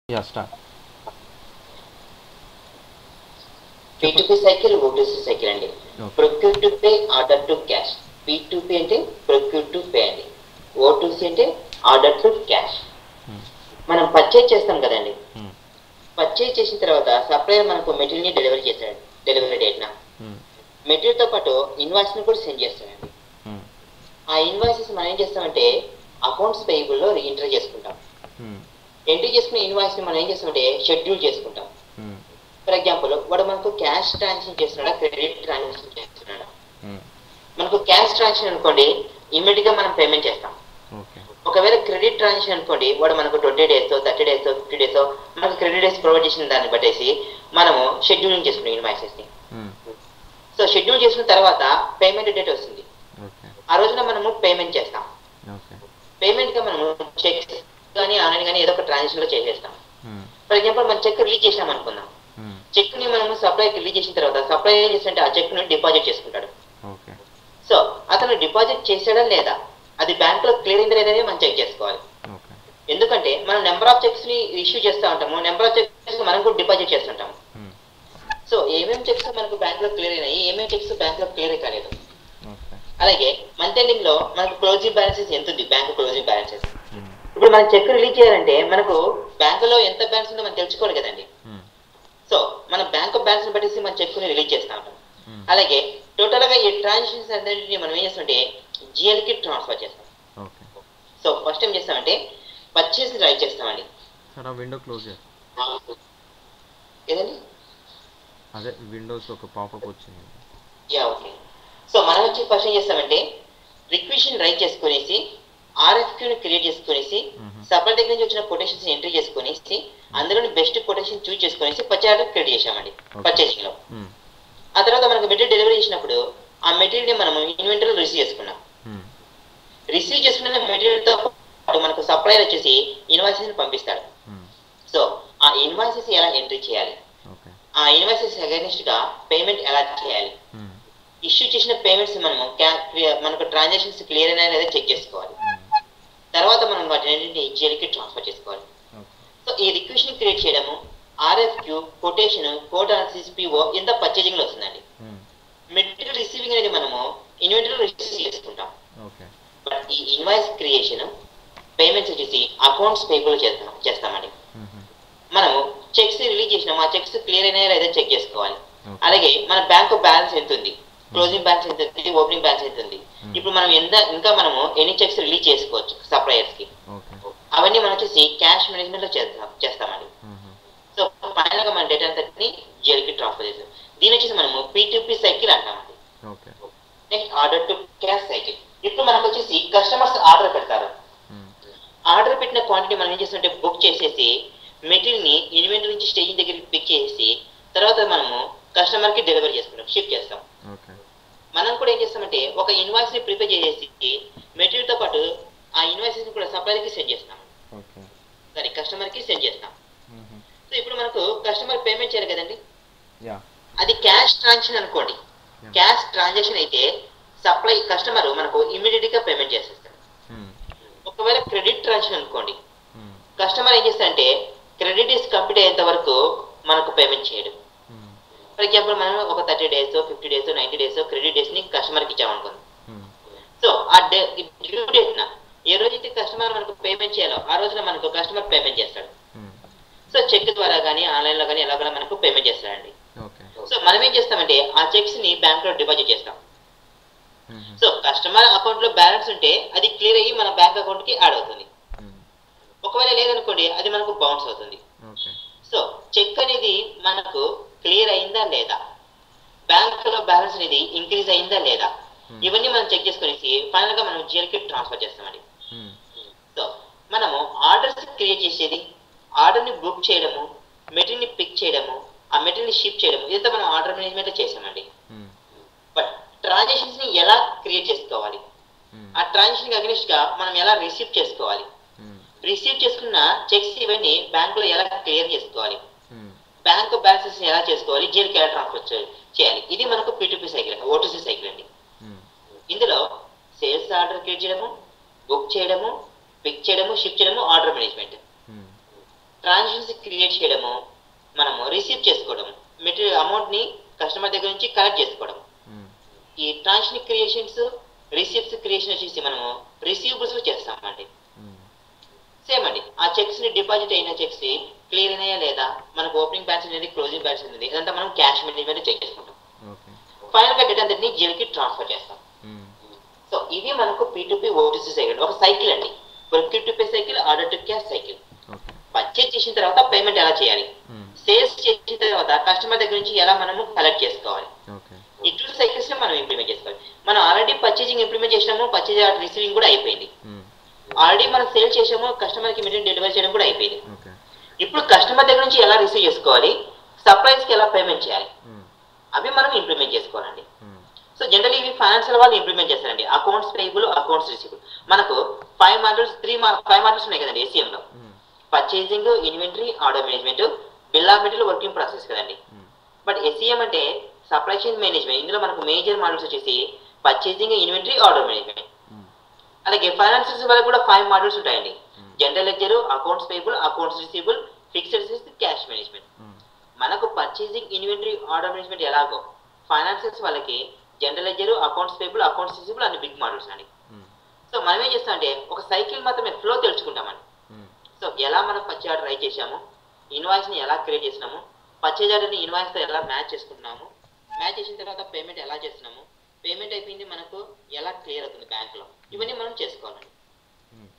Yeah start P cycle OTC cycle అండి Okay. Procure to pay order to cash P to pay అంటే procure to pay అండి OTC అంటే order to cash Hmm. మనం purchase చేస్తాం కదండి Hmm. Purchase చేసిన తర్వాత సప్లయర్ మనకు మెటీరియల్ ని డెలివరీ చేస్తాడు డెలివరీ డేట్ నా Hmm. మెటీరియల్ తో పాటు ఇన్వాయిస్ ని కూడా సెండ్ చేస్తాడండి Hmm. ఆ ఇన్వాయిసెస్ మనం ఏం చేస్తామంటే అకౌంట్స్ పేయబుల్ లో ఎంటర్ చేసుకుంటాం Hmm. ఎంట్రీ చేసుకున్న ఇన్వాయిస్ ని మనం ఏం చేస్తామంటే షెడ్యూల్ చేసుకుంటాం Hmm. ఫర్ ఎగ్జాంపుల్ వాడు మనకు క్యాష్ ట్రాన్సాక్షన్ చేస్తున్నాడా క్రెడిట్ ట్రాన్సాక్షన్ చేస్తున్నాడా Hmm. మనకు క్యాష్ ట్రాన్సాక్షన్ అనుకోండి ఇమీడియట్ గా మనం పేమెంట్ చేస్తాం ఓకే ఒకవేళ క్రెడిట్ ట్రాన్సాక్షన్ అనుకోండి వాడు మనకు twenty days thirty days fifty days మనకు క్రెడిట్ డేస్ ప్రొవైడ్ చేసిన దాన్ని బట్టేసి మనము షెడ్యూలింగ్ చేసుకున్నాం ఇన్వాయిసెస్ ని Hmm. సో షెడ్యూల్ చేసిన తర్వాత పేమెంట్ డేట్ వస్తుంది ఓకే ఆ రోజున మనము పేమెంట్ చేస్తాం ఓకే పేమెంట్ గా మనము చెక్ కానీ ఆన్లైన్ కానీ ఏదో ఒక ట్రాన్సాక్షన్ లో చేసేస్తాం Hmm. ఫర్ ఎగ్జాంపుల్ మనం చెక్ రిలీజ్ చేసాం అనుకుందాం Hmm. చెక్ ని మనము సప్లైకి రిలీజ్ చేసిన తర్వాత సప్లై ఏం చేస్తుంటే ఆ చెక్ ని డిపాజిట్ చేసుకుంటాడు ఓకే సో అతను డిపాజిట్ చేసాడా లేదా అది బ్యాంక్ లో క్లియర్ అయిందా లేదని మనం చెక్ చేసుకోవాలి ఓకే ఎందుకంటే మనం నెంబర్ ఆఫ్ చెక్స్ ని ఇష్యూ చేస్తూ ఉంటాము నెంబర్ ఆఫ్ చెక్స్ మనం కూడా డిపాజిట్ చేస్తుంటాము Hmm. సో ఏమేమి చెక్స్ మనకు బ్యాంక్ లో క్లియర్ అయినాయి ఏమేమి చెక్స్ బ్యాంక్ లో క్లియర్ కాలేదు ఓకే అలాగే మంత్ ఎండింగ్ లో మనకు క్లోజింగ్ బ్యాలెన్సెస్ ఎంత ఉంది బ్యాంక్ క్లోజింగ్ బ్యాలెన్సెస్ Hmm. ఇప్పుడు మనం చెక్ రిలీజ్ చేయాలంటే మనకు బ్యాంక్ లో ఎంత బ్యాలెన్స్ ఉందో మనం తెలుసుకోవాలి కదండి Hmm. సో మన బ్యాంక్ బ్యాలెన్స్ బట్టేసి మనం చెక్ ని రిలీజ్ చేస్తా ఉంటాం Hmm. అలాగే టోటల్ గా ఈ ట్రాన్సాక్షన్స్ అన్నింటినీ మనం ఏం చేస్తామంటే జిఎల్ కి ట్రాన్స్ఫర్ చేస్తాం ఓకే సో ఫస్ట్ ఏం చేస్తామంటే పర్చేస్ రైట్ చేస్తామండి సార్ ఆ విండో క్లోజ్ చేయండి ఏదండి అదే విండోస్ ఒక పాపప్ వచ్చింది యా ఓకే సో మనం వచ్చి ఫస్ట్ ఏం చేస్తామంటే రిక్వెషన్ రైట్ చేసుకునేసి ఆర్ఎఫ్క్యూని క్రియేట్ చేసుకునేసి Mhm. సప్లై దగ్గర నుంచి వచ్చిన కొటేషన్స్ ఎంట్రీ చేసుకునేసి అందులోని బెస్ట్ కొటేషన్ చూస్ చేసుకునేసి పర్చేజ్ ఆర్డర్ క్రియేట్ చేసామండి Okay. పర్చేసింగ్ లో Hmm. ఆ తర్వాత మనకు మెటీరియల్ డెలివరీ చేసినప్పుడు ఆ మెటీరియల్ ని మనం ఇన్వెంటరీ రిసీవ్ చేసుకున్నాం Hmm. రిసీవ్ చేసుకున్న మెటీరియల్ తో పాటు మనకు సప్లైర్ వచ్చేసి ఇన్వాయిసెస్ పంపిస్తాడు Hmm. సో ఆ ఇన్వాయిసెస్ ఎలా ఎంట్రీ చేయాలి ఓకే ఆ ఇన్వాయిసెస్ అగైనెస్ట్ గా పేమెంట్ ఎలా చేయాలి Hmm. ఇష్యూ చేసిన పేమెంట్స్ మనము క్యా- క్లియర్- మనకు ట్రాన్సాక్షన్స్ క్లియర్ అయినా లేదా చెక్ చేసుకోవాలి Hmm. తర్వాత మనం వాటిని జిఎల్కి ట్రాన్స్ఫర్ చేసుకోవాలి ఓకే సో ఈ రిక్వెషన్ క్రియేట్ చేయడము RFQ quotation code analysis PO ఇంత పర్చేజింగ్ లో వస్తుందండి Hmm. మెటీరియల్ రిసీవింగ్ అనేది మనము ఇన్వెంటరీ రిసీవ్ చేసుకుంటాం ఓకే బట్ ఈ ఇన్వాయిస్ క్రియేషన్ పేమెంట్స్ వచ్చేసి అకౌంట్స్ పేబుల్ చేస్తాం చేస్తామండి Mhm. మనము చెక్స్ రిలీజ్ చేసినాం ఆ చెక్స్ క్లియర్ అయినాయా లేదా చెక్ చేసుకోవాలి Okay. అలాగే మన బ్యాంక్ బ్యాలెన్స్ ఎంత ఉంది క్లోజింగ్ బ్యాలెన్స్ ఎంత ఉంది ఓపెనింగ్ బ్యాలెన్స్ ఎంత ఉంది Hmm. ఇప్పుడు మనం ఎంత ఇంకా మనము ఎన్ని చెక్స్ రిలీజ్ చేసుకోవచ్చు సప్లయర్స్ కి ఓకే అవన్నీ మనం వచ్చేసి క్యాష్ మేనేజ్మెంట్ లో చేస్తాం చేస్తామండి Mhm. సో ఫైనల్ గా మన డేటా అంతటిని జెల్ కి ట్రాన్స్ఫర్ చేస్తాం దీని వచ్చేసి మనము పీ సైకిల్ అంటామండి okay next order to cash cycle ఇప్పుడు మనకు వచ్చేసి కస్టమర్స్ ఆర్డర్ పెడతారు Hmm. ఆర్డర్ పెట్టిన క్వాంటిటీ మనం ఏం చేస్తుంటే బుక్ చేసేసి మెటీరియల్ ని ఇన్వెంటరీ నుంచి స్టేజింగ్ దగ్గరికి పిక్ చేసి తర్వాత మనము కస్టమర్ కి డెలివరీ చేసుకుంటాం షిప్ చేస్తాం ఓకే మనం కూడా ఏం చేస్తామంటే ఒక ఇన్వాయిస్ ని ప్రిపేర్ చేసేసి మెటీరియల్ తో పాటు ఆ ఇన్వాయిసెస్ ని కూడా సప్లయర్ కి సెండ్ చేస్తాం ఓకే సారీ కస్టమర్ కి సెండ్ చేస్తాం Mhm. సో ఇప్పుడు మనకు కస్టమర్ పేమెంట్ చేయాలి కదండి యా అది క్యాష్ ట్రాన్సాక్షన్ అనుకోండి Yeah. క్యాష్ ట్రాన్సాక్షన్ అయితే సప్లై కస్టమర్ మనకు ఇమీడియట్ గా పేమెంట్ చేసేస్తాడు Hmm. ఒకవేళ క్రెడిట్ ట్రాన్సాక్షన్ అనుకోండి Hmm. కస్టమర్ ఏం చేస్తాడంటే క్రెడిట్ ఇస్ కంప్లీట్ అయ్యేంత వరకు మనకు పేమెంట్ చేయడు Hmm. ఫర్ ఎగ్జాంపుల్ మనం ఒక thirty days fifty days ninety days credit days ని కస్టమర్కి ఇచ్చామనుకోండి Hmm. సో ఆ డే డ్యూ డేట్ నా ఏ రోజైతే కస్టమర్ మనకు పేమెంట్ చేయాలో ఆ రోజున మనకు కస్టమర్ పేమెంట్ చేస్తాడు Hmm. సో చెక్ ద్వారా కానీ ఆన్లైన్ లో కానీ ఎలా కూడా మనకు పేమెంట్ చేస్తాడండి ఓకే సో మనం ఏం చేస్తామంటే ఆ చెక్స్ ని బ్యాంక్ లో డిపాజిట్ చేస్తాం Mhm. సో కస్టమర్ అకౌంట్ లో బ్యాలెన్స్ ఉంటే అది క్లియర్ అయ్యి మన బ్యాంక్ అకౌంట్ కి యాడ్ అవుతుంది Hmm. ఒకవేళ లేదనుకోండి అది మనకు బౌన్స్ అవుతుంది ఓకే సో చెక్ అనేది మనకు క్లియర్ అయిందా లేదా బ్యాంక్ లో బ్యాలెన్స్ అనేది ఇంక్రీజ్ అయిందా లేదా Hmm. ఇవన్నీ మనం చెక్ చేసుకునేసి ఫైనల్ గా మనం జిఎల్ కి ట్రాన్స్ఫర్ చేస్తామండి Hmm. సో మనము ఆర్డర్స్ క్రియేట్ చేసేది ఆర్డర్ ని బుక్ చేయడము మెటీరియల్ ని పిక్ చేయడము ఆ మెటీరియల్ ని షిప్ చేయడము ఇదంతా మనం ఆర్డర్ మేనేజ్మెంట్ లో చేసామండి Hmm. బట్ ట్రాన్సాక్షన్స్ ని ఎలా క్రియేట్ చేసుకోవాలి Hmm. ఆ ట్రాన్సాక్షన్ అగ్నిస్ట్ గా మనం ఎలా రిసీవ్ చేసుకోవాలి Hmm. రిసీవ్ చేసుకున్న చెక్స్ ఇవన్నీ బ్యాంక్ లో ఎలా క్లియర్ చేసుకోవాలి Hmm. బ్యాంక్ బ్యాలెన్సెస్ ఎలా చేసుకోవాలి జైలుకి ఎలా ట్రాన్స్ఫర్ చే- చేయాలి ఇది మనకు పీటుపీ సైకిల్ ఓటీసీ సైకిల్ అండి Hmm. ఇందులో సేల్స్ ఆర్డర్ క్రియేట్ చేయడము బుక్ చేయడము పిక్ చేయడము షిప్ చేయడము order management Hmm. Transactions create చేయడము మనము రిసీవ్ చేసుకోవడం మెటీరియల్ అమౌంట్ని కస్టమర్ దగ్గర నుంచి కలెక్ట్ చేసుకోవడం మ్మ్. ఈ ట్రాన్సాక్షన్ క్రియేషన్స్ రిసీప్ట్స్ క్రియేషన్ వచ్చేసి మనము రిసీవబుల్స్ చేస్తామండి మ్మ్. సేమ్ అండి ఆ చెక్స్ ని డిపాజిట్ అయిన చెక్స్ క్లియర్ అయినాయా లేదా మనకు ఓపెనింగ్ బ్యాలెన్స్ అనేది క్లోజింగ్ బ్యాలెన్స్ అనేది ఇదంతా మనం క్యాష్ మేనేజ్మెంట్ చెక్ చేసుకుంటాం ఓకే ఫైనల్ గా డేటా అంతటిని జీఎల్కి ట్రాన్స్ఫర్ చేస్తాం మ్మ్. సో ఇవి మనకు పీ ఓటీసీ సైకిల్ ఒక సైకిల్ అండి procure to pay cycle order to cash cycle okay purchase చేసిన తర్వాత పేమెంట్ ఎలా చేయాలి మ్మ్. సేల్స్ చేసిన తర్వాత కస్టమర్ దగ్గర నుంచి ఎలా మనము కలెక్ట్ చేసుకోవాలి ఓకే ఈ టూ సైకిల్స్ ని మనం ఇంప్లిమెంట్ చేసుకోవాలి మనం ఆల్రెడీ పర్చేజింగ్ ఇంప్లిమెంట్ చేసినాము పర్చేజ్ ఆర్డర్ రిసీవింగ్ కూడా అయిపోయింది మ్మ్. ఆల్రెడీ మనం సేల్ చేసాము కస్టమర్ కి మెటీరియల్ డెలివరీ చేయడం కూడా అయిపోయింది ఓకే ఇప్పుడు కస్టమర్ దగ్గర నుంచి ఎలా రిసీవ్ చేసుకోవాలి సప్లైస్ కి ఎలా పేమెంట్ చేయాలి మ్మ్. అవి మనం ఇంప్లిమెంట్ చేసుకోవాలండి మ్మ్. సో జనరల్ ఇవి ఫైనాన్షియల్ వాళ్ళు ఇంప్లిమెంట్ చేస్తారండి అకౌంట్స్ పేయబుల్ అకౌంట్స్ రిసీబుల్ మనకు five modules three five modules ఉన్నాయి కదండి ACM లో hmm. Purchasing inventory order management bill of material working process కదండి మ్మ్. బట్ ఎస్ఈఎం అంటే సప్లై చైన్ మేనేజ్మెంట్ ఇందులో మనకు మేజర్ మాడ్యూల్స్ వచ్చేసి purchasing inventory order management hmm. అలాగే ఫైనాన్షియల్స్ వాళ్ళకి కూడా ఫైవ్ మాడ్యూల్స్ ఉంటాయండి hmm. General ledger accounts payable accounts receivable fixed cash management hmm. మనకు పర్చేసింగ్ ఇన్వెంటరీ ఆర్డర్ మేనేజ్మెంట్ ఎలాగో ఫైనాన్షియల్స్ వాళ్ళకి general ledger accounts payable accounts receivable అన్ని big models అండి మ్మ్. So మనం ఏం చేస్తామంటే ఒక సైకిల్ మాత్రమే ఫ్లో తెలుసుకుంటామండి మ్మ్. సో ఎలా మనం పర్చేజ్ ఆర్డర్ ట్రై చేసాము ఇన్వాయిస్ ని ఎలా క్రియేట్ చేసినాము పర్చేజ్ ఆర్డర్ ని ఇన్వాయిస్ తో ఎలా మ్యాచ్ చేసుకుంటున్నాము మ్యాచ్ చేసిన తర్వాత పేమెంట్ ఎలా చేస్తున్నాము పేమెంట్ అయిపోయింది మనకు ఎలా క్లియర్ అవుతుంది బ్యాంక్ లో ఇవన్నీ మనం చేసుకోవాలండి మ్మ్.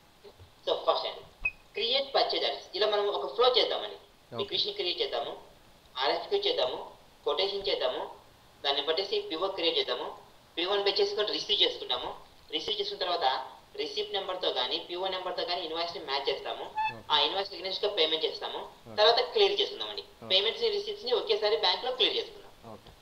సో ఫస్ట్ అండి క్రియేట్ పర్చేజ్ ఆర్డర్స్ ఇలా మనం ఒక ఫ్లో చేద్దామండి Okay. రిక్వెషన్ క్రియేట్ చేద్దాము ఆర్ఎఫ్క్యూ చేద్దాము కొటేషన్ చేద్దాము దాన్ని బట్టేసి పివో క్రియేట్ చేద్దాము పివోని బై చేసుకొని రిసీవ్ చేసుకుంటాము రిసీవ్ చేసుకున్న తర్వాత రిసీప్ట్ నెంబర్తో కానీ పిఓ నెంబర్తో కానీ ఇన్వాయిస్ ని మ్యాచ్ చేస్తాము ఆ ఇన్వాయిస్ అగ్నెస్ట్ గా పేమెంట్ చేస్తాము తర్వాత క్లియర్ చేస్తున్నామండి పేమెంట్స్ ని రిసీప్ట్స్ ని ఒకేసారి బ్యాంక్ లో క్లియర్ చేసుకుందాం ఓకే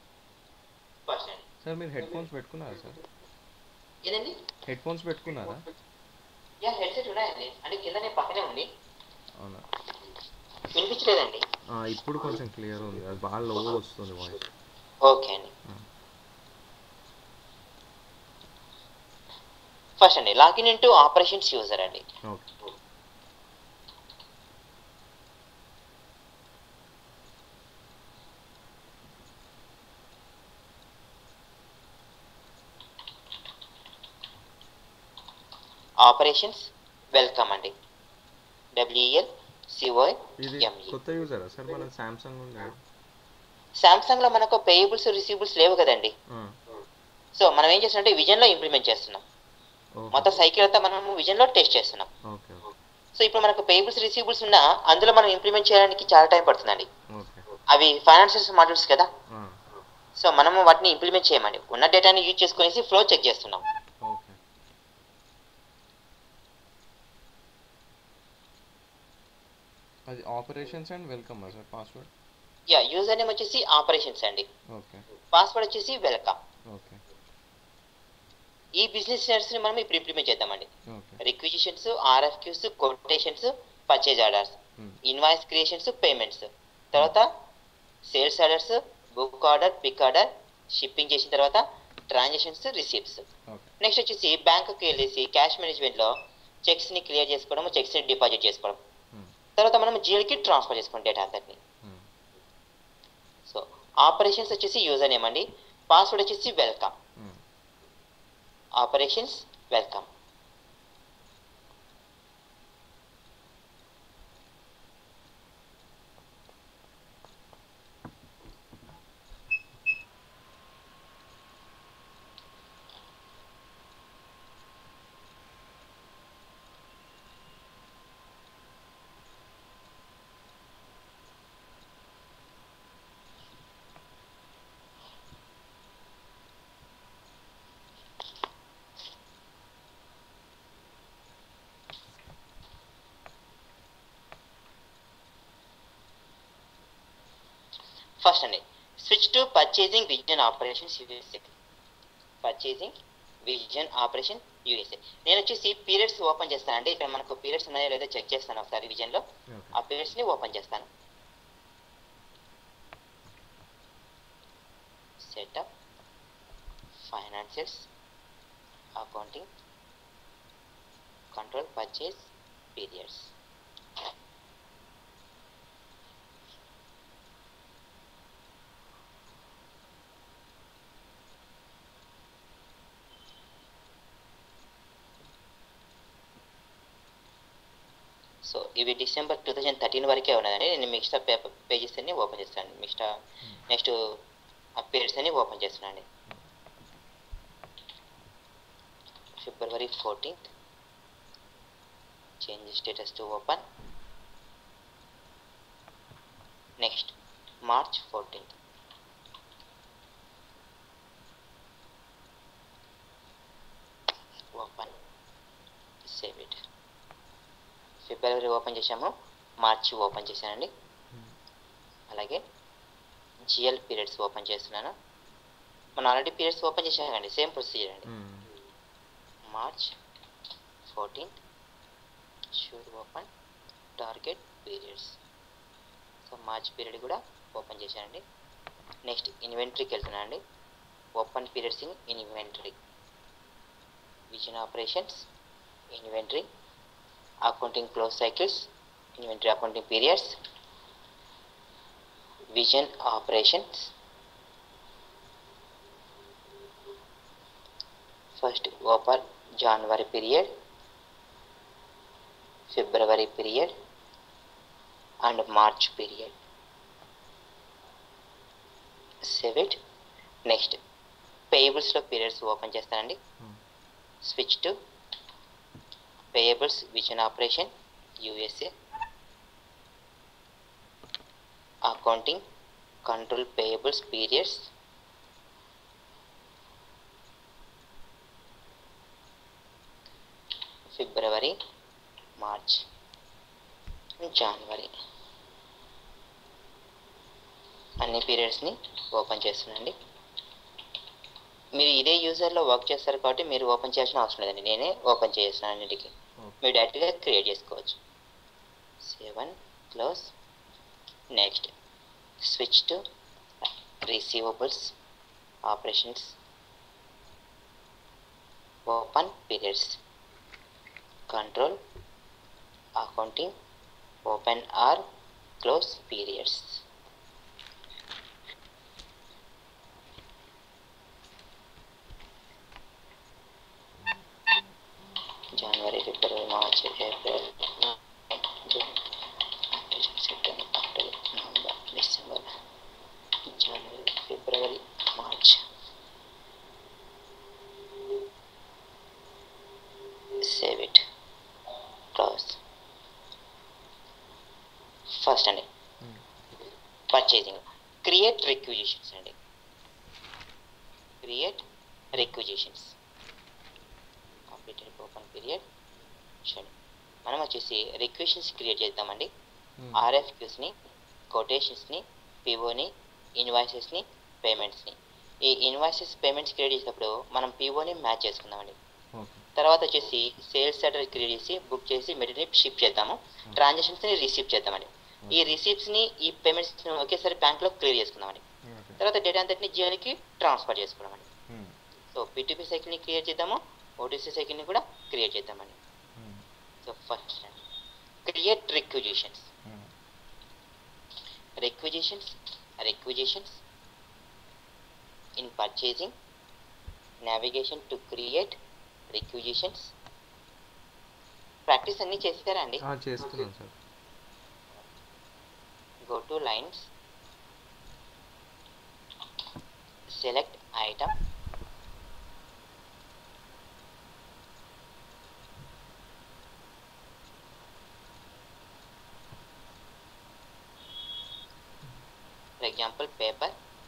ఫస్ట్ అండి సార్ మీరు హెడ్ ఫోన్స్ పెట్టుకున్నారా సార్ ఏదండి హెడ్ ఫోన్స్ పెట్టుకున్నారా యా హెడ్సెట్ ఉన్నాయండి అంటే కిందనే పక్కనే ఉంది అవునా వినిపించలేదండి ఆ, ఇప్పుడు కొంచెం క్లియర్ ఉంది అది బాగా లో వస్తుంది వాయిస్ ఓకే అండి ఫస్ట్ అండి లాగిన్ ఇంటూ ఆపరేషన్స్ యూజర్ అండి ఓకే ఆపరేషన్స్ వెల్కమ్ అండి డబ్ల్యూఎల్ సిఓఐ ఇది ఎంఈ కొత్త యూజరా సార్ మన సామ్సంగ్ ఉంది సామ్సంగ్ లో మనకు పేయబుల్స్ రిసీవబుల్స్ లేవు కదండి సో మనం ఏం చేస్తున్నాం అంటే విజన్ లో ఇంప్లిమెంట్ చేస్తున్నాం మొత్తం సైకిల్ అంతా మనం విజన్ లో టెస్ట్ చేస్తున్నాం ఓకే సో ఇప్పుడు మనకు పేయబుల్స్ రిసీవబుల్స్ ఉన్నా అందులో మనం ఇంప్లిమెంట్ చేయడానికి చాలా టైం పడుతుందండి ఓకే అవి ఫైనాన్షియల్స్ మాడ్యూల్స్ కదా సో మనము వాటిని ఇంప్లిమెంట్ చేయమండి ఉన్న డేటాని యూజ్ చేసుకునేసి ఫ్లో చెక్ చేస్తున్నాం ఓకే అది operations and welcome sir password yeah user name వచ్చేసి ఆపరేషన్స్ అండి ఓకే పాస్వర్డ్ వచ్చేసి వెల్కమ్ ఓకే ఈ బిజినెస్ ని మనం ఇప్పుడు ఇంప్లిమెంట్ చేద్దామండి okay requisitions RFQs quotations purchase orders invoice creations payments తర్వాత sales orders book order pick order shipping చేసిన తర్వాత ట్రాన్సాక్షన్స్ రిసీప్ట్స్ ఓకే నెక్స్ట్ వచ్చేసి బ్యాంకుకి వెళ్ళేసి క్యాష్ మేనేజ్మెంట్లో చెక్స్ని క్లియర్ చేసుకోవడం చెక్స్ని డిపాజిట్ చేసుకోవడం తర్వాత మనం జిఎల్కి ట్రాన్స్ఫర్ చేసుకోండి డేటా అంతటిని సో ఆపరేషన్స్ వచ్చేసి యూజర్ నేమ్ అండి పాస్వర్డ్ వచ్చేసి వెల్కమ్ ఆపరేషన్స్ వెల్కమ్ ఫస్ట్ అండి switch to purchasing vision operations USA purchasing vision operation USA నేను వచ్చేసి పీరియడ్స్ ఓపెన్ చేస్తానండి ఇక్కడ మనకు పీరియడ్స్ ఉన్నాయో లేదో చెక్ చేస్తాను ఒకసారి విజన్లో ఆ ఓకే పీరియడ్స్ని ఓపెన్ చేస్తాను setup financials accounting control purchase periods so ఇవి డిసెంబర్ టూ థౌజండ్ థర్టీన్ వరకే ఉన్నదండి నేను మిక్స్టా పేపర్ పేజెస్ అన్ని ఓపెన్ చేస్తాను మిక్స్టా నెక్స్ట్ ఆ పేజెస్ అన్ని ఓపెన్ చేస్తున్నాను February fourteenth change status to open next March fourteenth open save it ఫిబ్రవరి ఓపెన్ చేసాము మార్చి ఓపెన్ చేశానండి అలాగే జిఎల్ పీరియడ్స్ ఓపెన్ చేస్తున్నాను మనం ఆల్రెడీ పీరియడ్స్ ఓపెన్ చేసామండి సేమ్ ప్రొసీజర్ అండి March fourteenth sure open target periods so March period కూడా ఓపెన్ చేశానండి నెక్స్ట్ ఇన్వెంటరీకి వెళ్తున్నాను అండి open periods in inventory vision operations inventory accounting close cycles, inventory accounting periods, vision operations. First, open January period, February period, and March period. Save it. Next, payables లో periods open చేస్తానండి switch to payables vision operation USA accounting control payables periods February March January అన్ని పీరియడ్స్ని open చేస్తున్నాండి మీరు ఇదే యూజర్లో work చేస్తారు కాబట్టి మీరు open చేయాల్సిన అవసరం లేదండి నేనే ఓపెన్ చేస్తున్నాను అన్నిటికీ మీరు డైరెక్ట్గా క్రియేట్ చేసుకోవచ్చు seven close next switch to receivables operations open periods control accounting open or close periods January February March April June September October November December January February March save it close first అండి purchasing create requisitions అండి create requisitions completed open period చూడండి మనం వచ్చేసి రిక్వెషన్స్ create చేద్దామండి ఆర్ఎఫ్క్యూస్ని కొటేషన్స్ని పిఓని ఇన్వాయిసెస్ని పేమెంట్స్ని e invoices payments create చేసేటప్పుడు మనం పిఓని match చేసుకుందామండి okay తర్వాత వచ్చేసి సేల్స్ ఆర్డర్ క్రియేట్ చేసి బుక్ చేసి మెటీరియల్ షిప్ చేద్దాము ట్రాన్సాక్షన్స్ని రిసీవ్ చేద్దామండి ఈ రిసీప్ట్స్ని ఈ పేమెంట్స్ని ఒకేసారి బ్యాంక్లో క్లియర్ చేసుకుందామండి ఓకే తర్వాత డేటా అంతటిని జియోనికి ట్రాన్స్ఫర్ చేసుకున్నామండి సో పిటిపి సైకిల్ని క్రియేట్ చేద్దాము ఓటీసీ సైకిల్ని కూడా క్రియేట్ చేద్దామండి so first create requisitions requisitions requisitions in purchasing navigation to create requisitions practice అన్నీ చేస్తారా అండి చేస్తున్నాను sir go to lines select item for example paper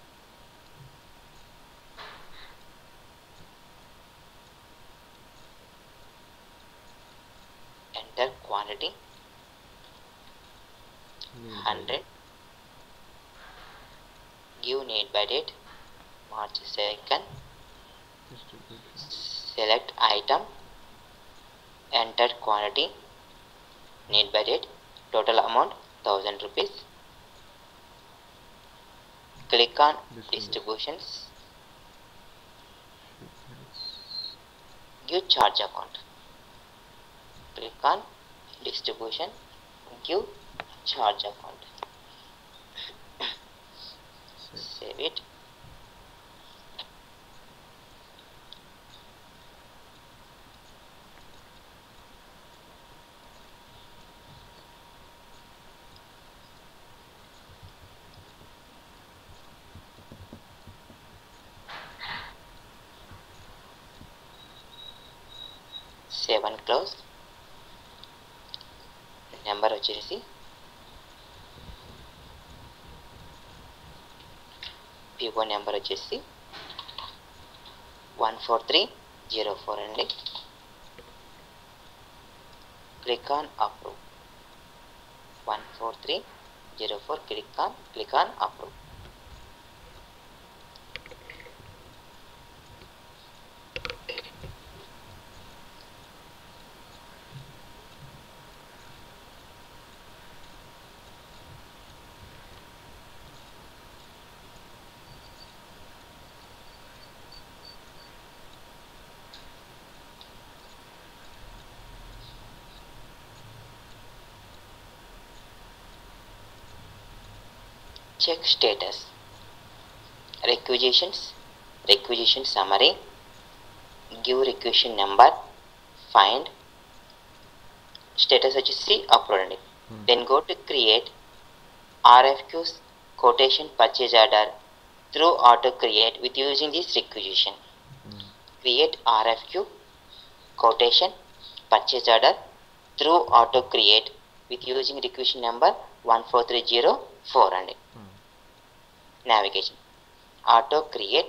enter quantity 100 give need by date march 2nd select item enter quantity need by date total amount 1000 rupees click on Distribution. distributions give charge account click on distribution give charge account save it seven close number వచ్చేసి PO number వచ్చేసి one four three zero four అండి click on approve one four three zero four click on click on approve check status requisitions requisition summary give requisition number find status వచ్చేసి upload అండి then go to create RFQs quotation purchase order through auto create with using this requisition create RFQ quotation purchase order through auto create with using requisition number one four three zero four అండి navigation auto create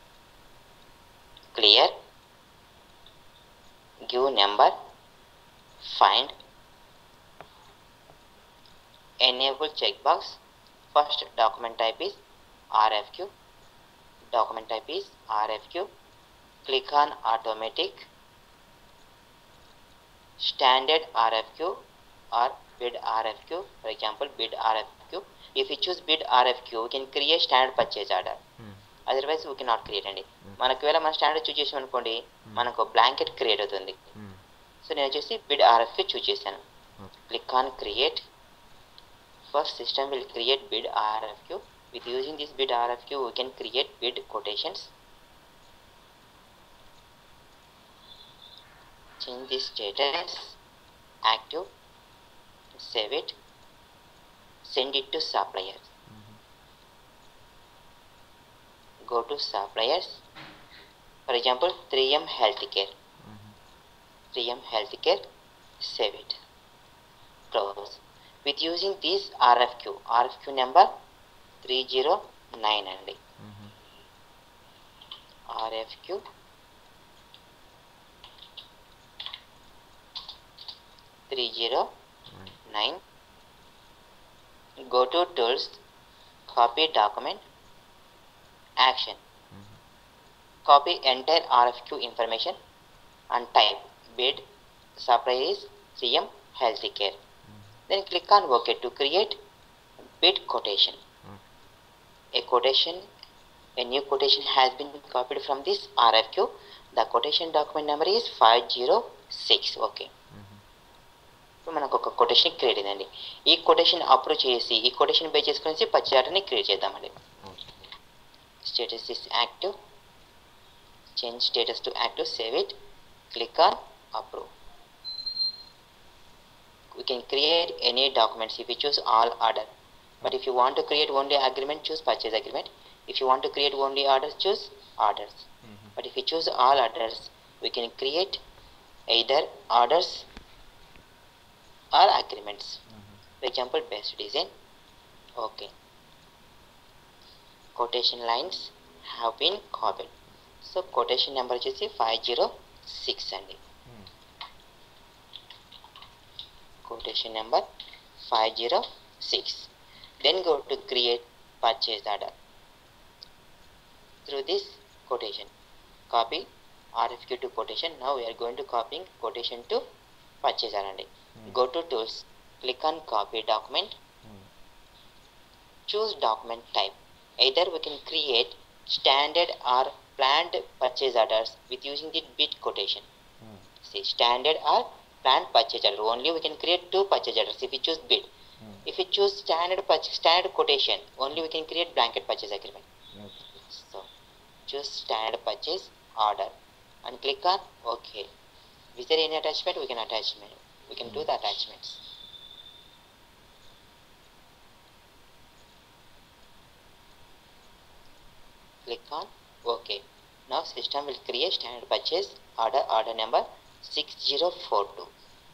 clear give number find enable checkbox first document type is rfq document type is rfq click on automatic standard rfq or bid rfq for example bid rfq if you choose bid rfq we can create standard purchase order otherwise we can not create అండి మనకు వేళ మన standard చూస్ చేసాం అనుకోండి మనకు blanket create అవుతుంది so నేను వచ్చేసి బిడ్ ఆర్ఎఫ్కి చూస్ చేశాను click on create first system will create bid RFQ with using this bid RFQ we can create bid quotations change the status active save it send it to suppliers go to suppliers for example 3m healthcare 3m healthcare save it close with using this rfq rfq number 309 అండి rfq three zero nine go to tools copy document action copy entire rfq information and type bid supply is cm healthcare then click on ok to create bid quotation a quotation a new quotation has been copied from this rfq the quotation document number is 506 okay ఇప్పుడు మనకు ఒక quotation create అయిందండి ఈ quotation approve చేసి ఈ quotation base చేసుకుని పచ్చాటని create చేద్దామండి status is active change status to active save it click on approve we can create any documents if you choose all order but if you want to create only agreement choose purchase agreement if you want to create only orders choose orders but if you choose all orders we can create either orders or agreements for example best design okay quotation lines have been copied so quotation number వచ్చేసి five zero six అండి quotation number 506 then go to create purchase order through this quotation copy rfq to quotation now we are going to copying quotation to purchase order అండి go to tools click on copy document choose document type either we can create standard or planned purchase orders with using the bid quotation see standard or planned purchase order only we can create two purchase orders if we choose bid if we choose standard purchase standard quotation only we can create blanket purchase agreement so choose standard purchase order and click on okay is there any attachment we can attach we can do the attachments click on ok now system will create standard purchase order order number 6042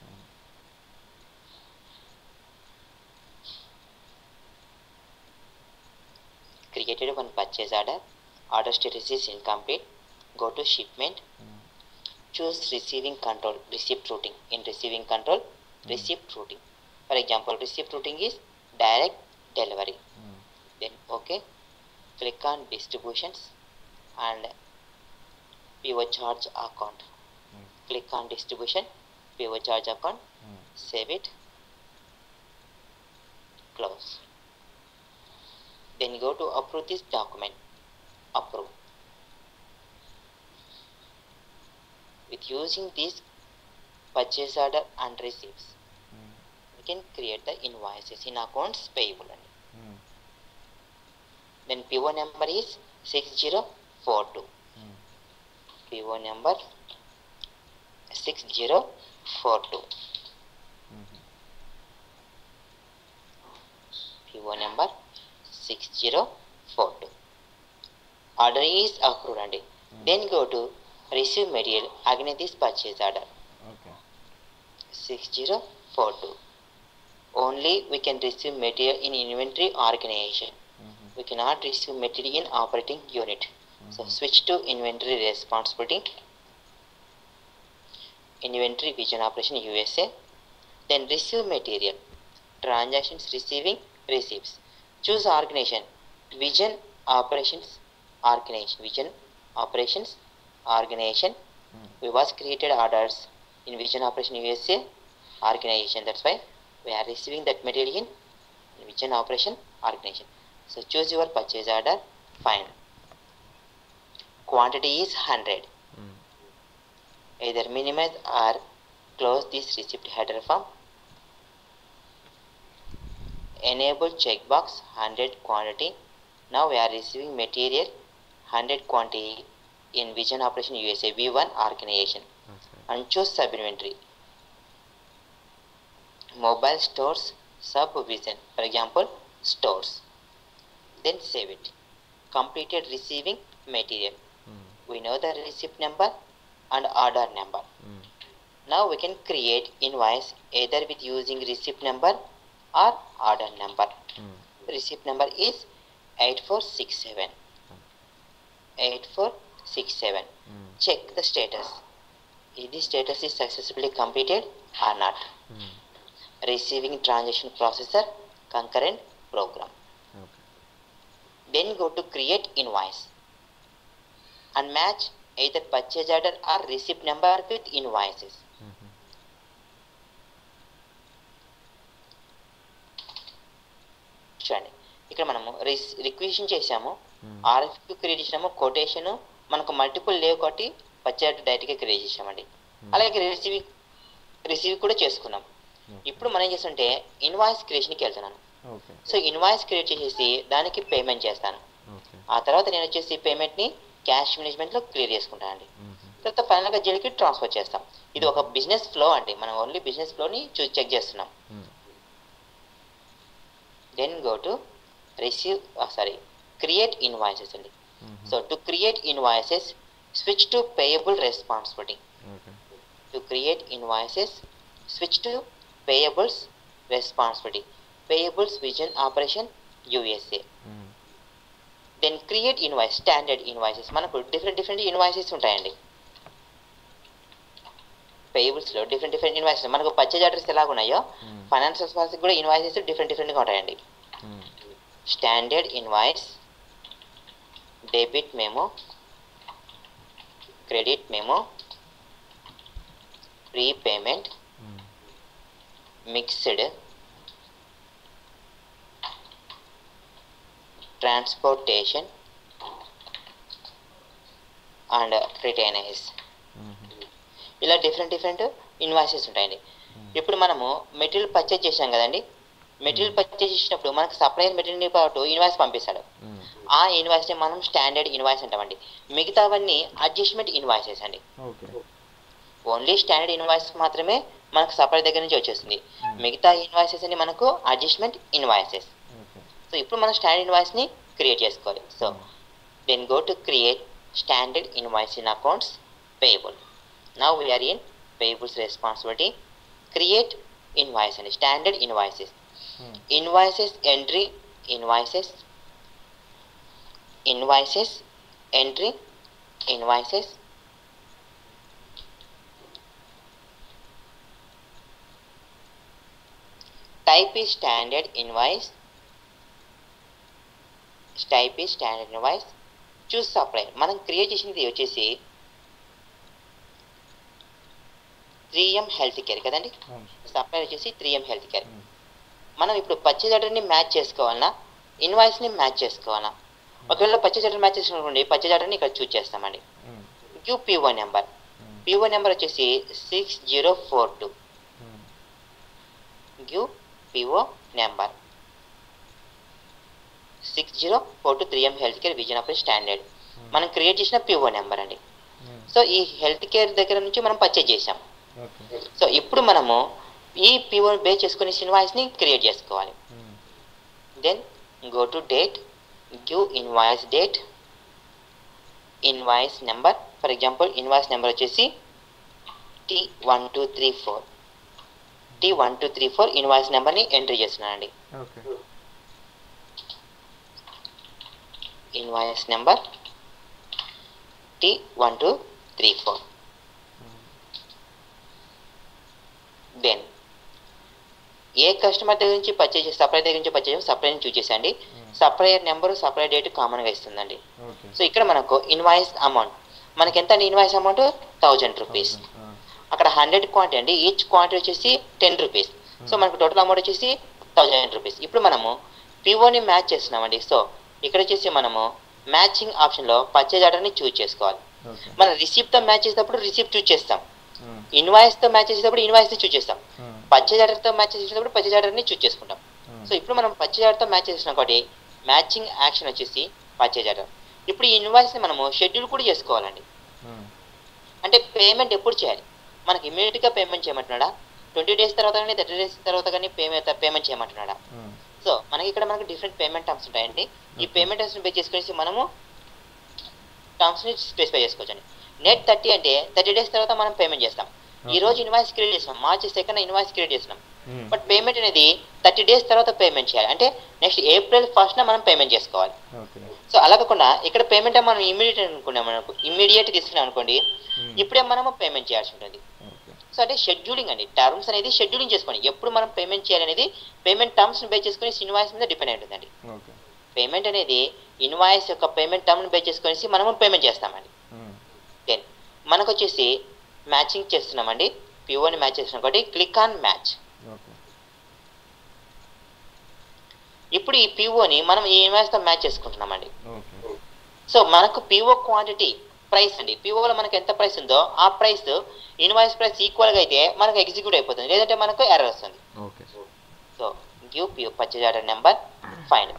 created one purchase order order status is incomplete go to shipment Mm. choose receiving control receipt routing in receiving control receipt routing for example receipt routing is direct delivery Mm. then okay click on distributions and PO charge account Mm. click on distribution PO charge account Mm. save it close then go to approve this document approve with using this purchase order and receipts Mm. we can create the invoices in accounts payable and Mm. then PO number is 6042 Mm. PO number 6042 Mhm. PO number 6042 order is approved and Mm. then go to receive material against this purchase order Okay. 6042 only we can receive material in inventory organization Mhm. we cannot receive material in operating unit so Mhm. switch to inventory responsibility inventory vision operation usa then receive material transactions receiving receipts choose organization vision operations organization vision operations organization Mm. we was created orders in vision operation usa organization that's why we are receiving that material in vision operation organization so choose your purchase order fine quantity is 100 Mm. either minimize or close this receipt header form enable checkbox 100 quantity now we are receiving material 100 quantity in vision operation usa v1 organization Okay. and choose sub inventory mobile stores sub vision for example stores then save it completed receiving material Mm. we know the receipt number and order number Mm. now we can create invoice either with using receipt number or order number Mm. receipt number is 8467 8467 Mm. check the status if the status is successfully completed or not Mm. receiving transaction processor concurrent program Okay. then go to create invoice and match either purchase order or receipt number with invoices Mhm. చూడండి ఇక్కడ మనము requisition చేసాము Mm. ఆర్ఎఫ్కి create చేసినాము quotation మనకు multiple లేవు కాబట్టి పచ్చాటి డైరెక్ట్గా క్రియేట్ చేసామండి Mm. అలాగే రిసీవ్ రిసీవ్ కూడా చేసుకున్నాం Okay. ఇప్పుడు మనం ఏం చేస్తుంటే ఇన్వాయిస్ క్రియేషన్కి వెళ్తున్నాను Okay. సో ఇన్వాయిస్ క్రియేట్ చేసేసి దానికి పేమెంట్ చేస్తాను Okay. ఆ తర్వాత నేను వచ్చేసి పేమెంట్ని క్యాష్ మేనేజ్మెంట్లో క్లియర్ చేసుకుంటానండి Mhm. తర్వాత ఫైనల్గా జెల్కి ట్రాన్స్ఫర్ చేస్తాం ఇది ఒక బిజినెస్ ఫ్లో అండి మనం ఓన్లీ బిజినెస్ ఫ్లోని చూసి చెక్ చేస్తున్నాం Mm. Then go to receive sorry create invoices అండి Mhm. So to create invoices switch to payable responsibility Okay. To create invoices switch to payables responsibility payables vision operation USA Mm. Then create invoice standard invoices మనకు different different invoices ఉంటాయండి పేయబుల్స్లో different different invoices మనకు purchase address ఎలాగ ఉన్నాయో Mm. Financial policy కూడా invoices different డిఫరెంట్గా ఉంటాయండి Mm. Standard invoice debit memo credit memo prepayment Mm. Mixed transportation and retainage Mhm. ఇలా డిఫరెంట్ డిఫరెంట్ ఇన్వాయిసెస్ ఉంటాయండి Mm. ఇప్పుడు మనము మెటీరియల్ పర్చేజ్ చేసాం కదండి మెటీరియల్ పర్చేజ్ చేసినప్పుడు మనకు సప్లైర్ మెటీరియల్ పాటు ఇన్వాయిస్ పంపిస్తాడు Mm. ఆ ఇన్వాయిస్ని మనం స్టాండర్డ్ ఇన్వాయిస్ అంటామండి మిగతావన్నీ అడ్జస్ట్మెంట్ ఇన్వాయిసెస్ అండి Okay. ఓన్లీ స్టాండర్డ్ ఇన్వాయిస్ మాత్రమే మనకు సప్లై దగ్గర నుంచి వచ్చేస్తుంది Mm. మిగతా ఇన్వాయిసెస్ అన్ని మనకు అడ్జస్ట్మెంట్ ఇన్వాయిసెస్ Okay. సో ఇప్పుడు మనం స్టాండర్డ్ ఇన్వాయిస్ని క్రియేట్ చేసుకోవాలి so Mm. Then go to create standard invoice in accounts payable now we are in payables responsibility create invoice అండి standard invoices Hmm. Invoices entry invoices invoices entry invoices type is standard invoice type is standard invoice choose supply మనం క్రియేట్ చేసింది వచ్చేసి three M health care కదండి అవును supply వచ్చేసి three M health care Hmm. మనం ఇప్పుడు పచ్చి జడని మ్యాచ్ చేసుకోవాలన్నా ఇన్వాయిస్ని మ్యాచ్ చేసుకోవాలా ఒకవేళ పచ్చి జడ మ్యాచ్ చేసుకోండి పచ్చి జడని ఇక్కడ చూస్ చేస్తామండి Hmm. Q PO number Hmm. PO number వచ్చేసి six zero four two Hmm. Give PO number six zero four two three M health care vision of standard Hmm. మనం క్రియేట్ చేసిన పిఓ నెంబర్ అండి Hmm. So ఈ health care దగ్గర నుంచి మనం purchase చేసాం Okay. So ఇప్పుడు మనము ఈ పిఓ బేస్ చేసుకుని ఇన్వాయిస్ని క్రియేట్ చేసుకోవాలి Hmm. Then go to date give invoice date invoice number for example invoice number వచ్చేసి T one two three four T one two three four invoice నెంబర్ని entry చేస్తున్నానండి Okay. Invoice number T one two three four Hmm. Then ఏ customer దగ్గర నుంచి purchase supply దగ్గర నుంచి purchase సప్లైని choose చేసండి Hmm. Supplier number supply date కామన్గా ఇస్తుందండి Okay. సో ఇక్కడ మనకు ఇన్వాయిస్ అమౌంట్ మనకి ఎంత అండి invoice amount thousand rupees Thousand. Ah. అక్కడ హండ్రెడ్ క్వాంటిటీ అండి ఈచ్ క్వాంటిటీ వచ్చేసి టెన్ రూపీస్ సో మనకు టోటల్ అమౌంట్ వచ్చేసి థౌజండ్ రూపీస్ ఇప్పుడు మనము పిఓని మ్యాచ్ చేస్తున్నామండి సో ఇక్కడ వచ్చేసి మనము మ్యాచింగ్ ఆప్షన్లో పర్చేజ్ ఆర్డర్ని చూజ్ చేసుకోవాలి Okay. మనం రిసిప్ట్తో మ్యాచ్ చేసేటప్పుడు రిసిప్ట్ చూజ్ చేస్తాం Hmm. ఇన్వాయిస్తో మ్యాచ్ చేసేటప్పుడు ఇన్వాయిస్ని చూజ్ చేస్తాం Hmm. పర్చేజ్ ఆర్డర్తో మ్యాచ్ చేసేటప్పుడు పర్చేజ్ ఆర్డర్ని చూజ్ చేసుకుంటాం Hmm. సో ఇప్పుడు మనం పర్చేజ్ ఆర్డర్తో మ్యాచ్ చేసినాం కాబట్టి మ్యాచింగ్ యాక్షన్ వచ్చేసి పర్చేజ్ ఆర్డర్ ఇప్పుడు ఈ ఇన్వాయిస్ని మనము షెడ్యూల్ కూడా చేసుకోవాలండి Hmm. అంటే పేమెంట్ ఎప్పుడు చేయాలి మనకి ఇమీడియట్గా పేమెంట్ చేయమంటున్నాడా ట్వంటీ డేస్ తర్వాత కానీ థర్టీ డేస్ తర్వాత కానీ పేమెంట్ పేమెంట్ చేయమంటున్నాడా Hmm. సో మనకి ఇక్కడ మనకి డిఫరెంట్ పేమెంట్ టర్మ్స్ ఉంటాయండి ఈ Okay. పేమెంట్ టర్మ్స్ని బేస్ చేసుకునేసి మనము టర్మ్స్ని స్పెసిఫై చేసుకోవచ్చండి నెట్ థర్టీ అంటే థర్టీ డేస్ తర్వాత మనం పేమెంట్ చేస్తాం ఈ Okay. రోజు ఇన్వాయిస్ క్రియేట్ చేస్తాం మార్చి సెకండ్ ఇన్వాయిస్ క్రియేట్ చేస్తున్నాం Hmm. బట్ పేమెంట్ అనేది థర్టీ డేస్ తర్వాత పేమెంట్ చేయాలి అంటే నెక్స్ట్ ఏప్రిల్ ఫస్ట్న మనం పేమెంట్ చేసుకోవాలి Okay. సో అలా కాకుండా ఇక్కడ పేమెంట్ మనం ఇమీడియట్ అనుకున్నాం మనకు ఇమీడియట్ తీసుకున్నాం అనుకోండి Hmm. ఇప్పుడే మనము పేమెంట్ చేయాల్సి ఉంటుంది Okay. సో అంటే షెడ్యూలింగ్ అండి టర్మ్స్ అనేది షెడ్యూలింగ్ చేసుకోండి ఎప్పుడు మనం పేమెంట్ చేయాలనేది పేమెంట్ టర్మ్స్ బేస్ చేసుకుని ఇన్వాయిస్ మీద డిపెండ్ అయి ఉంటుందండి Okay. పేమెంట్ అనేది ఇన్వాయిస్ యొక్క పేమెంట్ టర్మ్ బేస్ చేసుకుని మనము పేమెంట్ చేస్తామండి Hmm. దెన్ మనకు వచ్చేసి మ్యాచింగ్ చేస్తున్నామండి పిఓని మ్యాచ్ చేస్తున్నాం కాబట్టి క్లిక్ ఆన్ మ్యాచ్ Okay. ఇప్పుడు ఈ పిఓని మనం ఈ ఇన్వాయిస్తో మ్యాచ్ చేసుకుంటున్నామండి Okay. సో మనకు పిఓ క్వాంటిటీ ప్రైస్ అండి పిఓలో మనకు ఎంత ప్రైస్ ఉందో ఆ ప్రైస్ ఇన్వాయిస్ ప్రైస్ ఈక్వల్గా అయితే మనకు ఎగ్జిక్యూట్ అయిపోతుంది లేదంటే మనకు ఎర్రర్ వస్తుంది Okay. So give PO purchase order number fine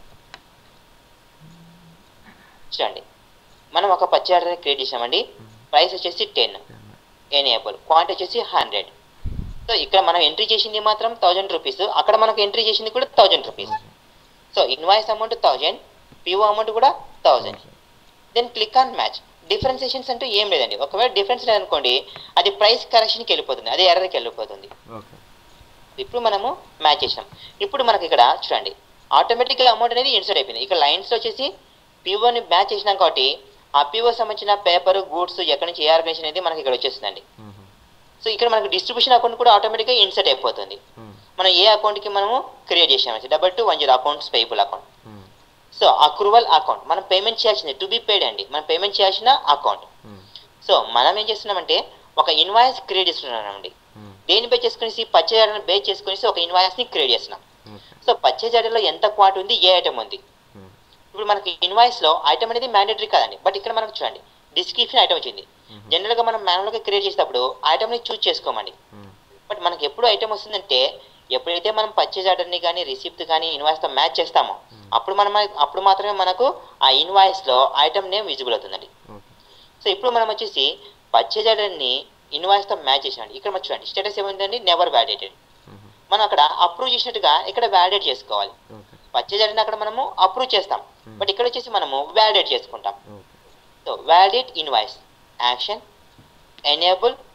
చూడండి మనం ఒక పర్చేజ్ ఆర్డర్ క్రియేట్ చేసామండి ప్రైస్ వచ్చేసి టెన్ ఎనేబుల్ క్వాంటిటీ వచ్చేసి హండ్రెడ్ సో ఇక్కడ మనం ఎంట్రీ చేసింది మాత్రం థౌజండ్ రూపీస్ అక్కడ మనకు ఎంట్రీ చేసింది కూడా thousand rupees so invoice amount thousand PO amount కూడా thousand then click on match differentiations అంటూ ఏం లేదండి ఒకవేళ డిఫరెన్స్ లేదనుకోండి అది ప్రైస్ కరెక్షన్కి వెళ్ళిపోతుంది అది ఎర్రర్కి వెళ్ళిపోతుంది Okay. ఇప్పుడు మనము మ్యాచ్ చేసాం ఇప్పుడు మనకి ఇక్కడ చూడండి ఆటోమేటిక్గా అమౌంట్ అనేది ఇన్సర్ట్ అయిపోయింది ఇక్కడ లైన్స్లో వచ్చేసి పిఓని మ్యాచ్ చేసినాం కాబట్టి ఆ పిఓ సంబంధించిన పేపర్ గూడ్స్ ఎక్కడి నుంచి ఏ ఆర్గనైజేషన్ అనేది మనకి ఇక్కడ వచ్చేస్తుందండి Mhm. సో ఇక్కడ మనకి డిస్ట్రిబ్యూషన్ అకౌంట్ కూడా ఆటోమేటిక్గా ఇన్సర్ట్ అయిపోతుంది Hmm. మనం ఏ అకౌంట్కి మనము క్రియేట్ చేసాము double two one zero accounts payable account Hmm. So accrual account మనం పేమెంట్ చేయాల్సింది టు బి పేడ్ అండి మనం పేమెంట్ చేయాల్సిన అకౌంట్ Hmm. సో మనం ఏం చేస్తున్నామంటే ఒక ఇన్వాయిస్ క్రియేట్ చేస్తున్నామండి Hmm. దేని బేస్ చేసుకుని పర్చేజ్ ఆర్డర్ బేస్ చేసుకుని ఒక ఇన్వాయిస్ని క్రియేట్ చేస్తున్నాం Okay. సో పర్చేజ్ ఆర్డర్లో ఎంత క్వాంటి ఉంది ఏ ఐటమ్ ఉంది Hmm. ఇప్పుడు మనకి ఇన్వాయిస్లో ఐటమ్ అనేది మ్యాండేటరీ కాదండి బట్ ఇక్కడ మనకు చూడండి డిస్క్రిప్షన్ ఐటమ్ వచ్చింది Mhm. జనరల్గా మనం మాన్యువల్గా క్రియేట్ చేసేటప్పుడు ఐటమ్ని చూస్ చేసుకోమండి Hmm. బట్ మనకి ఎప్పుడు ఐటమ్ వస్తుందంటే ఎప్పుడైతే మనం పర్చేజ్ ఆర్డర్ని కానీ రిసిప్ట్ కానీ ఇన్వాయిస్తో మ్యాచ్ చేస్తామో Hmm. అప్పుడు మనం అప్పుడు మాత్రమే మనకు ఆ ఇన్వాయిస్లో ఐటమ్ నేమ్ విజిబుల్ అవుతుందండి Okay. సో ఇప్పుడు మనం వచ్చేసి పర్చేజ్ ఆర్డర్ని ఇన్వాయిస్తో మ్యాచ్ చేసామండి ఇక్కడ మనం చూడండి స్టేటస్ ఏమైందండి నెవర్ వ్యాలిడేటెడ్ Mhm. మనం అక్కడ అప్రూవ్ చేసినట్టుగా ఇక్కడ వ్యాలిడేట్ చేసుకోవాలి Okay. పర్చేజ్ ఆర్డర్ని అక్కడ మనము అప్రూవ్ చేస్తాం Hmm. బట్ ఇక్కడ వచ్చేసి మనము వ్యాలిడేట్ చేసుకుంటాం Okay. So validate invoice action enable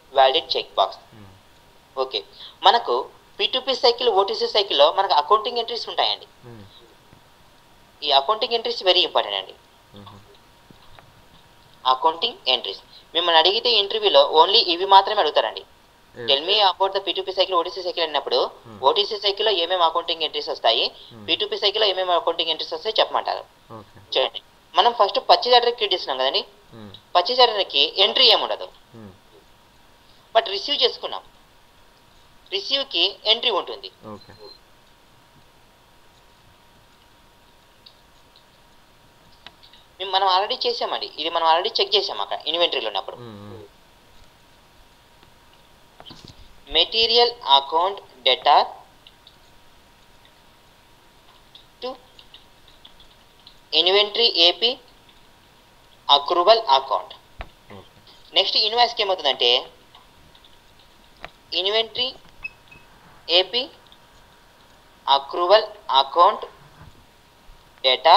validate check box మ్మ్. ఓకే మనకు పీ సైకిల్ ఓటీసీ సైకిల్లో మనకు అకౌంటింగ్ ఎంట్రీస్ ఉంటాయండి మ్మ్. ఈ అకౌంటింగ్ ఎంట్రీస్ వెరీ ఇంపార్టెంట్ అండి మ్మ్. అకౌంటింగ్ ఎంట్రీస్ మిమ్మల్ని అడిగితే ఇంటర్వ్యూలో ఓన్లీ ఇవి మాత్రమే అడుగుతారండి Yes. Tell me about the P cycle OTC cycle అన్నప్పుడు Hmm. ఓటీసీ సైకిల్లో ఏమేమి అకౌంటింగ్ ఎంట్రీస్ వస్తాయి Hmm. పీ సైకిల్లో ఏమేమి అకౌంటింగ్ ఎంట్రీస్ వస్తాయి చెప్పమంటారు ఓకే చూడండి మనం ఫస్ట్ పర్చేజ్ ఆర్డర్ క్రియేట్ చేస్తున్నాం కదండి మ్మ్. పర్చేజ్ ఆర్డర్కి ఎంట్రీ ఏముండదు మ్మ్. బట్ రిసీవ్ చేసుకున్నాం రిసీవ్కి ఎంట్రీ ఉంటుంది ఓకే మేము మనం ఆల్రెడీ చేసామండి ఇది మనం ఆల్రెడీ చెక్ చేసాం అక్కడ ఇన్వెంటరీలో ఉన్నప్పుడు మ్మ్. మ్మ్. Material account debtor to inventory AP accrual account okay next ఇన్వాయిస్కి ఏమవుతుందంటే inventory AP accrual account data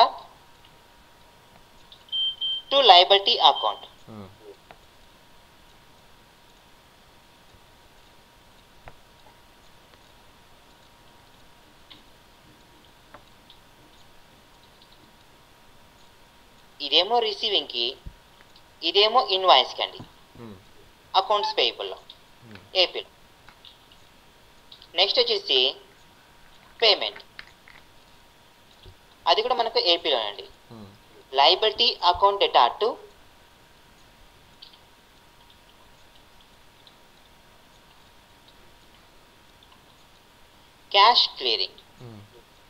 to liability account మ్మ్. ఇదేమో రిసీవింగ్కి ఇదేమో ఇన్వాయిస్కి అండి మ్మ్. అకౌంట్స్ పేయబుల్లో మ్మ్. ఏపీలో నెక్స్ట్ వచ్చేసి పేమెంట్ అది కూడా మనకు ఏపీలో అండి మ్మ్. Liability account data to cash clearing మ్మ్.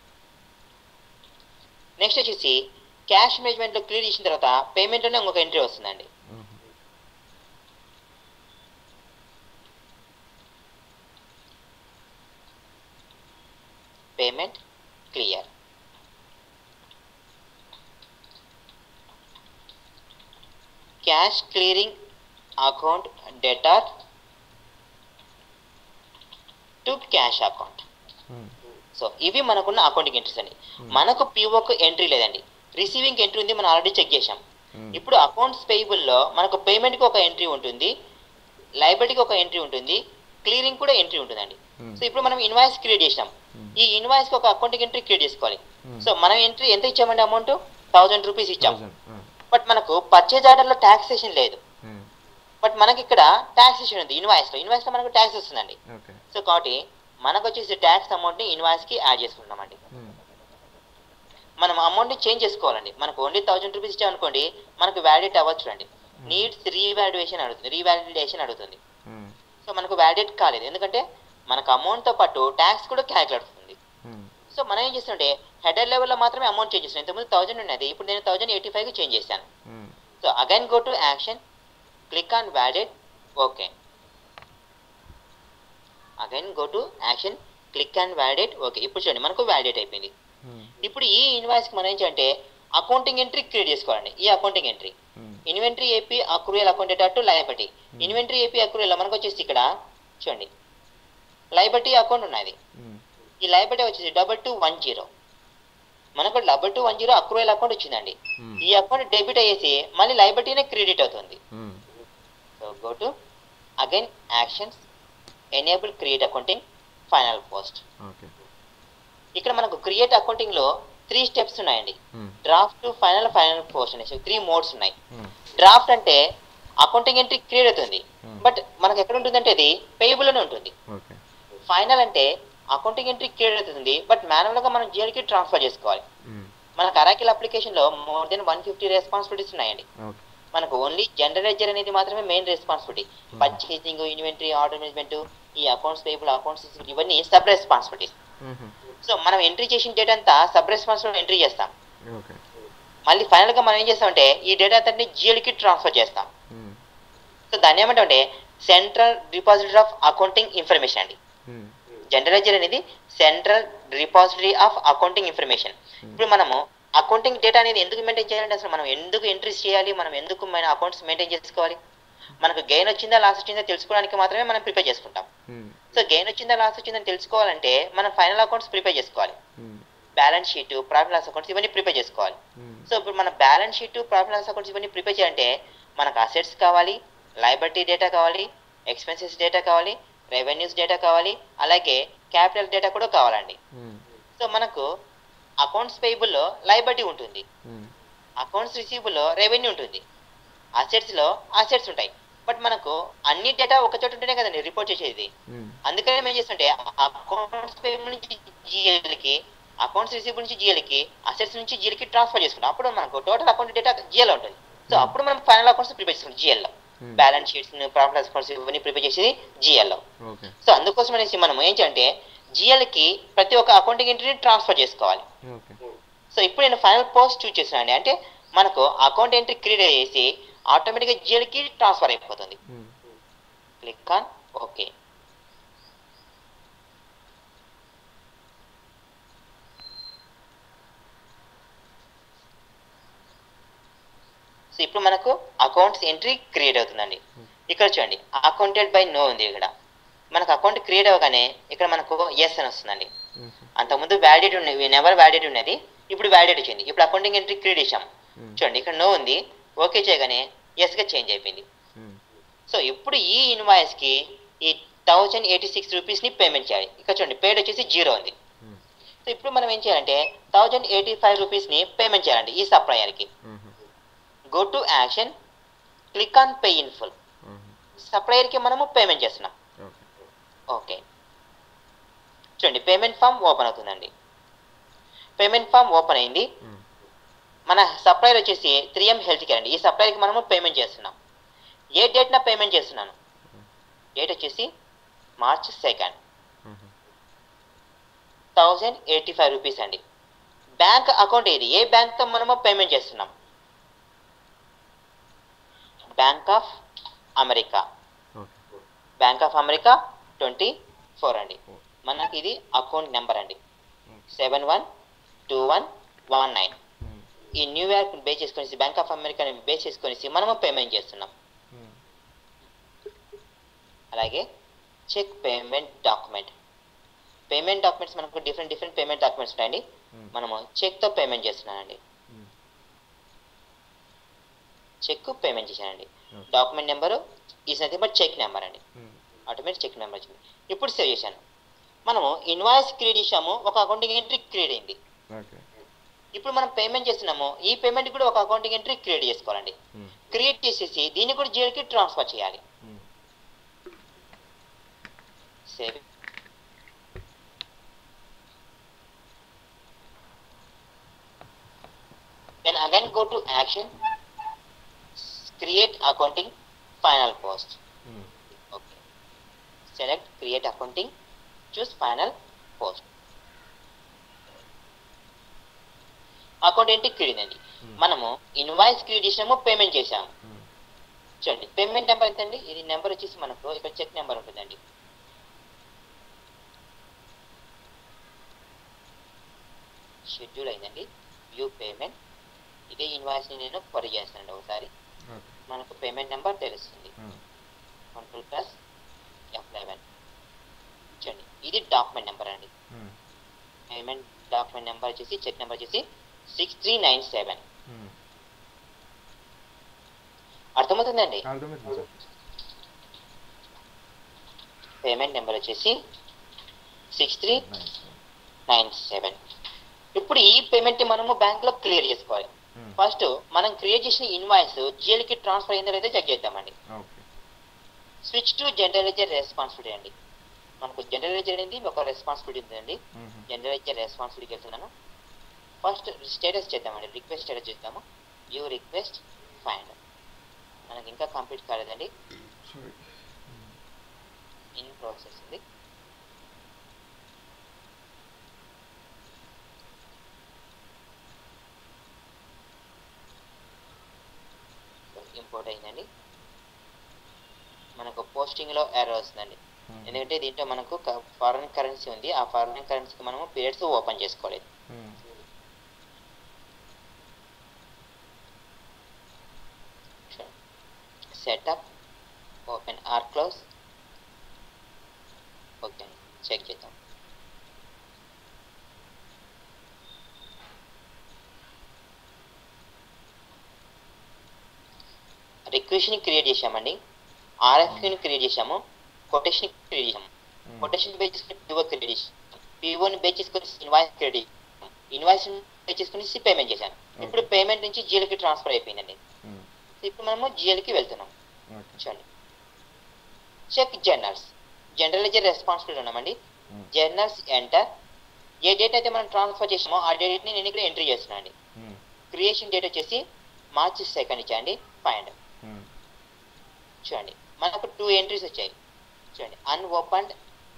నెక్స్ట్ వచ్చేసి క్యాష్ మేనేజ్మెంట్లో క్లియర్ చేసిన తర్వాత పేమెంట్లోనే ఇంకొక ఎంట్రీ వస్తుందండి మ్మ్. Payment clear cash clearing account debtor to cash account మ్మ్. సో ఇవి మనకున్న అకౌంటింగ్ ఎంట్రీస్ అండి Hmm. మనకు పిఓకు ఎంట్రీ లేదండి రిసీవింగ్ ఎంట్రీ ఉంది మనం ఆల్రెడీ చెక్ చేసాం మ్మ్. ఇప్పుడు అకౌంట్స్ పేయబుల్లో మనకు పేమెంట్కి ఒక ఎంట్రీ ఉంటుంది లైబిలిటీకి ఒక ఎంట్రీ ఉంటుంది క్లియరింగ్ కూడా ఎంట్రీ ఉంటుందండి మ్మ్. సో ఇప్పుడు మనం ఇన్వాయిస్ క్రియేట్ చేసాం మ్మ్. ఈ ఇన్వాయిస్కి ఒక అకౌంటింగ్ ఎంట్రీ క్రియేట్ చేసుకోవాలి మ్మ్. సో మనం ఎంట్రీ ఎంత ఇచ్చామండి అమౌంట్ థౌజండ్ రూపీస్ ఇచ్చాం Thousand. మ్మ్. బట్ మనకు పర్చేజ్ ఆర్డర్లో ట్యాక్సేషన్ లేదు మ్మ్. బట్ మనకి ఇక్కడ ట్యాక్సేషన్ ఉంది ఇన్వాయిస్లో ఇన్వాయిస్లో మనకు ట్యాక్స్ వస్తుందండి ఓకే సో కాబట్టి మనకు వచ్చేసి ట్యాక్స్ అమౌంట్ని ఇన్వాయిస్కి యాడ్ చేసుకుంటామండి మ్మ్. మనం అమౌంట్ని చేంజ్ చేసుకోవాలండి మనకు ఓన్లీ థౌజండ్ రూపీస్ ఇచ్చామనుకోండి మనకు వ్యాలిడేట్ అవ్వచ్చు అండి నీడ్స్ రీవాల్యుయేషన్ అడుగుతుంది రీవాలిడేషన్ అడుగుతుంది మ్మ్. సో మనకు వ్యాలిడేట్ కాలేదు ఎందుకంటే మనకు అమౌంట్తో పాటు ట్యాక్స్ కూడా క్యాలిక్యులేట్ అవుతుంది మ్మ్. సో మనం ఏం చేస్తుంటే హెడర్ లెవెల్లో మాత్రమే అమౌంట్ చేంజ్ చేస్తాను ఇంతకుముందు థౌజండ్ ఉన్నది ఇప్పుడు నేను థౌజండ్ ఎయిటీ ఫైవ్కి చేంజ్ చేశాను మ్మ్. So again go to action click on validate okay again go to action click and validate okay ఇప్పుడు చూడండి మనకు వ్యాలిడేట్ అయిపోయింది మ్మ్. ఇప్పుడు ఈ ఇన్వాయిస్కి మనం ఏం చేయాలంటే అకౌంటింగ్ ఎంట్రీ క్రియేట్ చేసుకోవాలండి ఈ అకౌంటింగ్ ఎంట్రీ మ్మ్. Inventory AP accrual account to liability inventory AP accrual మనకు వచ్చేసి ఇక్కడ చూడండి లైబర్టీ అకౌంట్ ఉన్నది మ్మ్. ఈ లైబర్టీ వచ్చేసి డబల్ టూ వన్ జీరో మనకు double two one zero accrual account వచ్చిందండి మ్మ్. ఈ అకౌంట్ డెబిట్ అయ్యేసి మళ్ళీ లైబర్టీనే క్రెడిట్ అవుతుంది మ్మ్. So go to again actions enable create accounting final post okay ఇక్కడ మనకు క్రియేట్ అకౌంటింగ్లో త్రీ స్టెప్స్ ఉన్నాయండి మ్మ్. డ్రాఫ్ట్ ఫైనల్ ఫైనల్ పోస్ట్ అనేసి త్రీ మోడ్స్ ఉన్నాయి మ్మ్. డ్రాఫ్ట్ అంటే అకౌంటింగ్ ఎంట్రీ క్రియేట్ అవుతుంది Hmm. బట్ మనకు ఎక్కడ ఉంటుందంటే అది పేయబుల్ అనే ఉంటుంది ఓకే ఫైనల్ అంటే అకౌంటింగ్ ఎంట్రీ క్రియేట్ అవుతుంది బట్ మాన్యువల్గా మనం జిఎల్కి ట్రాన్స్ఫర్ చేసుకోవాలి మ్మ్. మనకు అరాకిల్ అప్లికేషన్లో more than one fifty responsibilities ఉన్నాయండి ఓకే మనకు ఓన్లీ జనరలైజర్ అనేది మాత్రమే main responsibility purchasing inventory order management ఈ అకౌంట్స్ పేబుల్ అకౌంట్స్ ఇవన్నీ సబ్ రెస్పాన్సిబిలిటీస్ మ్మ్. సో మనం ఎంట్రీ చేసిన డేటా అంతా సబ్ రెస్పాన్సిబిలిటీ ఎంట్రీ చేస్తాం ఓకే మళ్ళీ ఫైనల్గా మనం ఏం చేస్తామంటే ఈ డేటా అంతటిని జిఎల్కి ట్రాన్స్ఫర్ చేస్తాం మ్మ్. సో దాన్ని ఏమంటే central depository of accounting information అండి మ్మ్. జనరలైజర్ అనేది central depository of accounting information ఇప్పుడు మనము అకౌంటింగ్ డేటా అనేది ఎందుకు మెయింటైన్ చేయాలంటే అసలు మనం ఎందుకు ఎంట్రీస్ చేయాలి మనం ఎందుకు మన అకౌంట్స్ మెయింటైన్ చేసుకోవాలి మనకు గెయిన్ వచ్చిందా లాస్ వచ్చిందా తెలుసుకోవడానికి మాత్రమే మనం ప్రిపేర్ చేసుకుంటాం మ్మ్. సో గెయిన్ వచ్చిందా లాస్ వచ్చిందని తెలుసుకోవాలంటే మనం ఫైనల్ అకౌంట్స్ ప్రిపేర్ చేసుకోవాలి మ్మ్. Balance sheet profit loss accounts ఇవన్నీ ప్రిపేర్ చేసుకోవాలి మ్మ్. సో ఇప్పుడు మన balance sheet profit loss accounts ఇవన్నీ ప్రిపేర్ చేయాలంటే మనకు అసెట్స్ కావాలి లైబిలిటీ డేటా కావాలి ఎక్స్పెన్సెస్ డేటా కావాలి రెవెన్యూస్ డేటా కావాలి అలాగే క్యాపిటల్ డేటా కూడా కావాలండి ఉమ్, సో మనకు అకౌంట్స్ పేయబుల్లో లైబిలిటీ ఉంటుంది ఉమ్, అకౌంట్స్ రిసీవబుల్లో రెవెన్యూ ఉంటుంది అసెట్స్లో అసెట్స్ ఉంటాయి బట్ మనకు అన్ని డేటా ఒక చోట ఉంటేనే కదండి రిపోర్ట్ చేసేది ఉమ్, అందుకని మేము ఏం చేస్తుంటే అకౌంట్స్ పేబుల్ నుంచి జిఎల్కి అకౌంట్స్ రిసీవబుల్ నుంచి జిఎల్కి అసెట్స్ నుంచి జిఎల్కి ట్రాన్స్ఫర్ చేసుకుంటాం అప్పుడు మనకు టోటల్ అకౌంట్ డేటా జిఎల్ ఉంటుంది సో Hmm. అప్పుడు మనం ఫైనల్ అకౌంట్స్ ప్రిపేర్ చేసుకుంటాం జిఎల్లో ఉమ్, బ్యాలెన్స్ షీట్స్ ప్రాఫిట్ అకౌంట్స్ ఇవన్నీ ప్రిపేర్ చేసేది జిఎల్లో ఓకే సో అందుకోసం అనేసి మనం ఏం చేయాలంటే జిఎల్కి ప్రతి ఒక్క అకౌంటింగ్ ఎంట్రీని ట్రాన్స్ఫర్ చేసుకోవాలి ఓకే సో ఇప్పుడు నేను ఫైనల్ పోస్ట్ చూస్ చేస్తున్నాను అంటే మనకు అకౌంట్ ఎంట్రీ క్రియేట్ చేసి ఆటోమేటిక్గా జిఎల్కి ట్రాన్స్ఫర్ అయిపోతుంది ఉమ్, క్లిక్ ఆన్ ఓకే సో ఇప్పుడు మనకు అకౌంట్స్ ఎంట్రీ క్రియేట్ అవుతుందండి ఇక్కడ చూడండి అకౌంటెడ్ బై నో ఉంది ఇక్కడ మనకు అకౌంట్ క్రియేట్ అవ్వగానే ఇక్కడ మనకు ఎస్ అని వస్తుందండి ఉమ్, అంతకుముందు వ్యాలిడేట్ ఉన్నది నెవర్ వ్యాలిడేట్ ఉన్నది ఇప్పుడు వ్యాలిడేట్ వచ్చింది ఇప్పుడు అకౌంటింగ్ ఎంట్రీ క్రియేట్ చేసాం ఉమ్, చూడండి ఇక్కడ నో ఉంది ఓకే చేయగానే ఎస్గా చేంజ్ అయిపోయింది ఉమ్, సో ఇప్పుడు ఈ ఇన్వాయిస్కి ఈ థౌజండ్ ఎయిటీ సిక్స్ రూపీస్ని పేమెంట్ చేయాలి ఇక్కడ చూడండి పేడ్ వచ్చేసి జీరో ఉంది ఉమ్, సో ఇప్పుడు మనం ఏం చేయాలంటే థౌజండ్ ఎయిటీ ఫైవ్ రూపీస్ని పేమెంట్ చేయాలండి ఈ సప్లయర్కి ఉమ్, go to action click on pay in full ఉమ్, సప్లయర్కి మనము పేమెంట్ చేస్తున్నాం ఓకే ఓకే చూడండి పేమెంట్ ఫామ్ ఓపెన్ అవుతుందండి పేమెంట్ ఫామ్ ఓపెన్ అయింది ఉమ్, మన సప్లయర్ వచ్చేసి త్రీ ఎం హెల్త్ కేర్ అండి ఈ సప్లయర్కి మనము పేమెంట్ చేస్తున్నాం ఏ డేట్న పేమెంట్ చేస్తున్నాను డేట్ వచ్చేసి మార్చ్ సెకండ్ ఉమ్, థౌజండ్ ఎయిటీ ఫైవ్ రూపీస్ అండి బ్యాంక్ అకౌంట్ ఏది ఏ బ్యాంక్తో మనము పేమెంట్ చేస్తున్నాం bank of America okay bank of America twenty four అండి మనకి ఇది అకౌంట్ నెంబర్ అండి seven one two one one nine ఉమ్, ఈ న్యూయార్క్ బేస్ చేసుకొని బ్యాంక్ ఆఫ్ అమెరికాని బేస్ చేసుకొని మనము పేమెంట్ చేస్తున్నాం ఉమ్, అలాగే check payment document payment documents మనకు డిఫరెంట్ డిఫరెంట్ పేమెంట్ డాక్యుమెంట్స్ ఉంటాయండి ఉమ్, మనము చెక్తో పేమెంట్ చేస్తున్నానండి ఉమ్, చెక్ పేమెంట్ చేశానండి okay document number is nothing but check number అండి ఉమ్, ఆటోమేటిక్ చెక్ నెంబర్ వచ్చింది ఇప్పుడు సేవ్ చేశాను మనము ఇన్వాయిస్ క్రియేట్ చేసాము ఒక అకౌంటింగ్ ఎంట్రీ క్రియేట్ అయింది ఓకే ఇప్పుడు మనం పేమెంట్ చేస్తున్నాము ఈ పేమెంట్ కూడా ఒక అకౌంటింగ్ ఎంట్రీ క్రియేట్ చేసుకోవాలండి ఉమ్, క్రియేట్ చేసేసి దీన్ని కూడా జిఎల్కి ట్రాన్స్ఫర్ చేయాలి ఉమ్, save then again go to action create accounting final post ఉమ్, okay select create accounting choose final post account ఏంటి క్రియేట్ అండి Hmm. మనము ఇన్వాయిస్ క్రియేట్ చేసినాము పేమెంట్ చేసాము ఉమ్, చూడండి పేమెంట్ నెంబర్ ఎంతండి ఇది నెంబర్ వచ్చేసి మనకు ఇక్కడ చెక్ నెంబర్ ఉంటుందండి షెడ్యూల్ అయిందండి వ్యూ పేమెంట్ ఇదే ఇన్వాయిస్ని నేను క్వరీ చేస్తానండి ఒకసారి ఓకే మనకు పేమెంట్ నెంబర్ తెలుస్తుంది ఉమ్, కంట్రోల్ ప్లస్ ఎఫ్ లెవెన్ చూడండి ఇది డాక్యుమెంట్ నెంబర్ అండి ఉమ్, పేమెంట్ డాక్యుమెంట్ నెంబర్ వచ్చేసి చెక్ నెంబర్ వచ్చేసి సిక్స్ త్రీ నైన్ సెవెన్ ఉమ్. అర్థమవుతుందండి అర్థమైంది సార్ పేమెంట్ నెంబర్ వచ్చేసి six three nice nine seven ఇప్పుడు ఈ పేమెంట్ మనము బ్యాంక్ లో క్లియర్ చేసుకోవాలి ఉమ్, ఫస్ట్ మనం క్రియేట్ చేసిన ఇన్వాయిస్ జిఎల్కి ట్రాన్స్ఫర్ అయిందో లేదో చెక్ చేద్దామండి okay switch to general ledger responsibility అండి మనకు జనరల్ లెజర్ అనేది ఒక రెస్పాన్సిబిలిటీ ఉందండి ఉమ్, జనరల్ లెజర్ రెస్పాన్సిబిలిటీకి వెళ్తున్నాను ఫస్ట్ స్టేటస్ చేద్దామండి రిక్వెస్ట్ స్టేటస్ చేద్దాము యూ రిక్వెస్ట్ ఫైండ్ మనకి ఇంకా కంప్లీట్ కాలేదండి సారీ ఇన్ ప్రాసెస్ ఉంది ఇంపోర్ట్ అయిందండి మనకు పోస్టింగ్ లో ఎర్రర్ వస్తుందండి ఉమ్, ఎందుకంటే దీంట్లో మనకు ఫారెన్ కరెన్సీ ఉంది ఆ ఫారెన్ కరెన్సీకి మనము పీరియడ్స్ ఓపెన్ చేసుకోలేదు ఉమ్, setup open or close okay check చేద్దాం రిక్వెస్ట్ని క్రియేట్ చేశామండి ఆర్ఎఫ్క్యూని క్రియేట్ చేసాము కొటేషన్ క్రియేట్ చేసాము మ్మ్. కొటేషన్ బేస్ చేసుకుని పిఓ క్రియేట్ చేసాము పిఓని బేస్ చేసుకుని ఇన్వాయిస్ క్రియేట్ చేసాము ఇన్వాయిస్ బేస్ చేసుకుని పేమెంట్ చేశాను ఇప్పుడు పేమెంట్ నుంచి జిఎల్కి ట్రాన్స్ఫర్ అయిపోయిందండి మ్మ్. ఇప్పుడు మనము జిఎల్కి వెళ్తున్నాం ఓకే చూడండి check journals general ledger responsibility ఉన్నామండి మ్మ్. జర్నల్స్ ఎంటర్ ఏ డేట్ అయితే మనం ట్రాన్స్ఫర్ చేసామో ఆ డేట్ని నేను ఇక్కడ ఎంట్రీ చేస్తున్నాను అండి మ్మ్. క్రియేషన్ డేట్ వచ్చేసి మార్చి సెకండ్ ఇచ్చాండి ఫైండ్ మ్మ్. చూడండి మనకు టూ ఎంట్రీస్ వచ్చాయి చూడండి unopened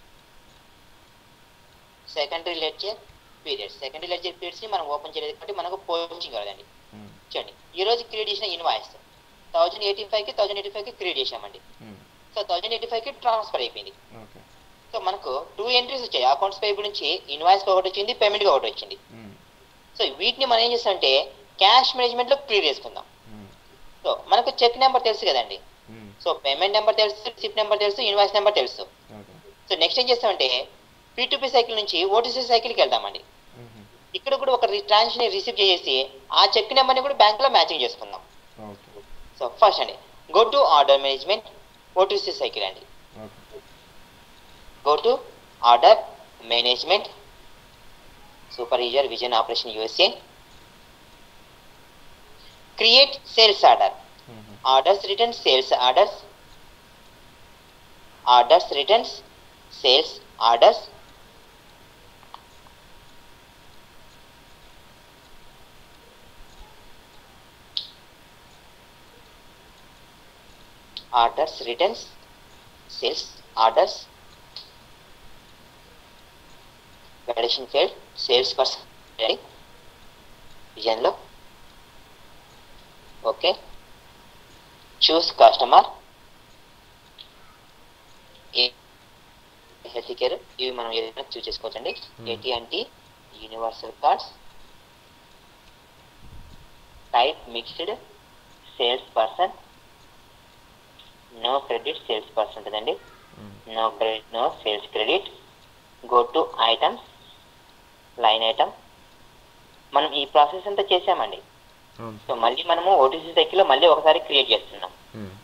secondary ledger periods secondary ledger పీరియడ్స్ని మనం ఓపెన్ చేయలేదు కాబట్టి మనకు పోస్టింగ్ కదండి మ్మ్. చూడండి ఈ రోజు క్రియేట్ చేసిన ఇన్వాయిస్ థౌజండ్ ఎయిటీ ఫైవ్కి థౌజండ్ ఎయిటీ ఫైవ్కి క్రియేట్ చేసామండి మ్మ్. సో థౌజండ్ ఎయిటీ ఫైవ్కి ట్రాన్స్ఫర్ అయిపోయింది ఓకే సో మనకు టూ ఎంట్రీస్ వచ్చాయి అకౌంట్స్ పేబుల్ నుంచి ఇన్వాయిస్ ఒకటి వచ్చింది పేమెంట్ ఒకటి వచ్చింది మ్మ్. సో వీటిని మనం ఏం చేస్తామంటే క్యాష్ మేనేజ్మెంట్లో క్లియర్ చేసుకుందాం మ్మ్. సో మనకు చెక్ నెంబర్ తెలుసు కదండి మ్మ్. సో పేమెంట్ నెంబర్ తెలుసు రిసిప్ట్ నెంబర్ తెలుసు ఇన్వాయిస్ నెంబర్ తెలుసు ఓకే సో నెక్స్ట్ ఏం చేస్తామంటే పీ సైకిల్ నుంచి ఓటీసీ సైకిల్కి వెళ్దామండి మ్మ్. ఇక్కడ కూడా ఒక ట్రాన్సాక్షన్ రిసీవ్ చేసి ఆ చెక్ నెంబర్ని కూడా బ్యాంక్లో మ్యాచింగ్ చేసుకుందాం ఓకే సో ఫస్ట్ అండి go to order management OTC cycle అండి okay go to order management supervisor vision operation usa create sales order మ్మ్. orders written sales orders orders written sales orders orders written sales orders validation failed sales person విజన్లో okay choose customer health care ఇవి మనం ఏదైనా choose చేసుకోవచ్చండి Hmm. ఏటీఎన్టీ universal cards type mixed sales person no credit sales person ఉంటుందండి మ్మ్. No credit no sales credit go to items line item మనం ఈ ప్రాసెస్ అంతా చేసామండి అవును సో మళ్ళీ మనము ఓటీసీ సైకిల్లో మళ్ళీ ఒకసారి క్రియేట్ చేస్తున్నాం మ్మ్.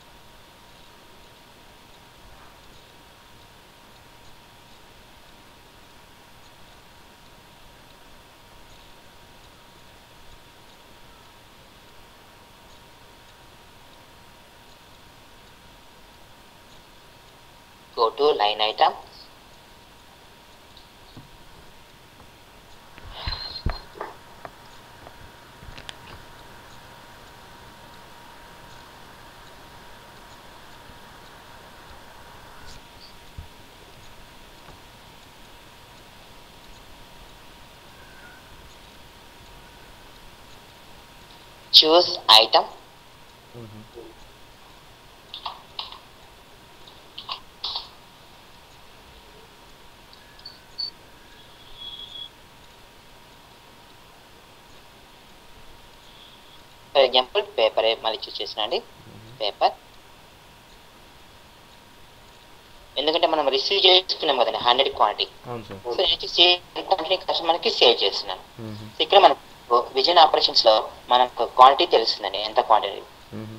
go to line item choose item మ్మ్. ఫర్ ఎగ్జాంపుల్ పేపర్ మళ్ళీ చూస్ చేసిన అండి పేపర్ ఎందుకంటే మనం రిసీవ్ చేసుకున్నాం కదండి హండ్రెడ్ క్వాంటిటీ అవును సార్ సో నేను సేల్ క్వాంటిటీ కస్టమర్కి సేల్ చేస్తున్నాను మ్మ్. సో ఇక్కడ మనకు విజన్ ఆపరేషన్స్ లో మనకు క్వాంటిటీ తెలుస్తుందండి ఎంత క్వాంటిటీ మ్మ్.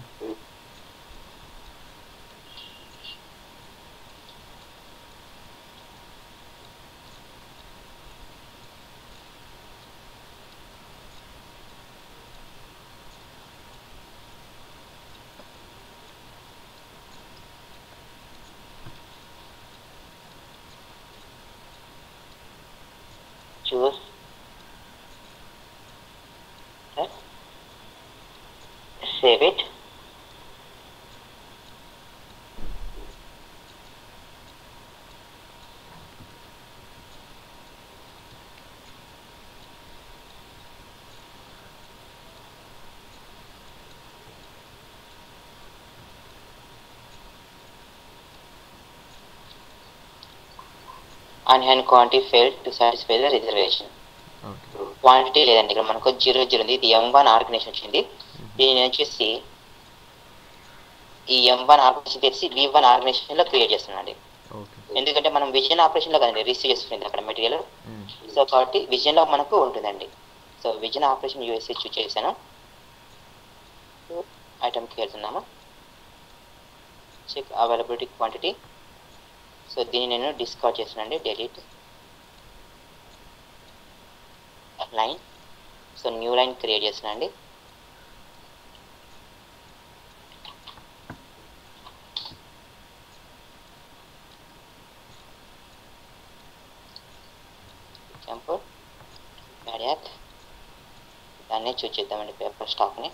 choose save it on hand quantity failed to satisfy the reservation okay quantity లేదండి ఇక్కడ మనకు జీరో జీరో ఉంది ఇది ఎం వన్ ఆర్గనైజేషన్ వచ్చింది దీని వచ్చేసి ఈ ఎం వన్ ఆర్గనైజేషన్ తెచ్చి వి వన్ ఆర్గనైజేషన్ లో క్రియేట్ చేస్తున్నాండి ఓకే ఎందుకంటే మనం విజన్ ఆపరేషన్ లో కదండి రిసీవ్ చేసుకుంది అక్కడ మెటీరియల్ మ్మ్. సో కాబట్టి విజన్ లో మనకు ఉంటుందండి so vision operation USA choose చేశాను ఐటమ్కి వెళ్తున్నాము చెక్ అవైలబిలిటీ క్వాంటిటీ సో దీన్ని నేను డిస్కార్డ్ చేసానండి delete line so new line create చేసానండి ఎగ్జాంపుల్ బ్యాడియాక్ దాన్నే చూస్ చేద్దామండి పేపర్ స్టాక్ని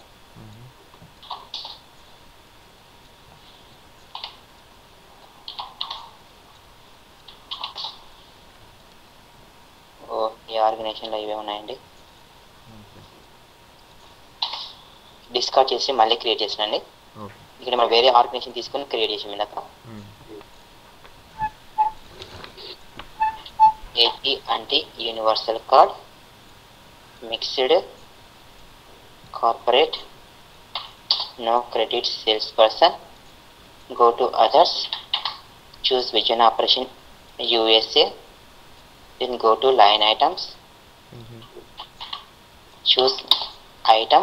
ఓ ఈ ఆర్గనైజేషన్లో ఇవే ఉన్నాయండి ఓకే డిస్కార్డ్ చేసి మళ్ళీ క్రియేట్ చేసినండి ఓకే ఇక్కడ మనం వేరే ఆర్గనైజేషన్ తీసుకొని క్రియేట్ చేసాం ఇందాక ఏపీ అంటే universal card mixed corporate no credit sales person go to others choose vision operation USA then go to line items choose item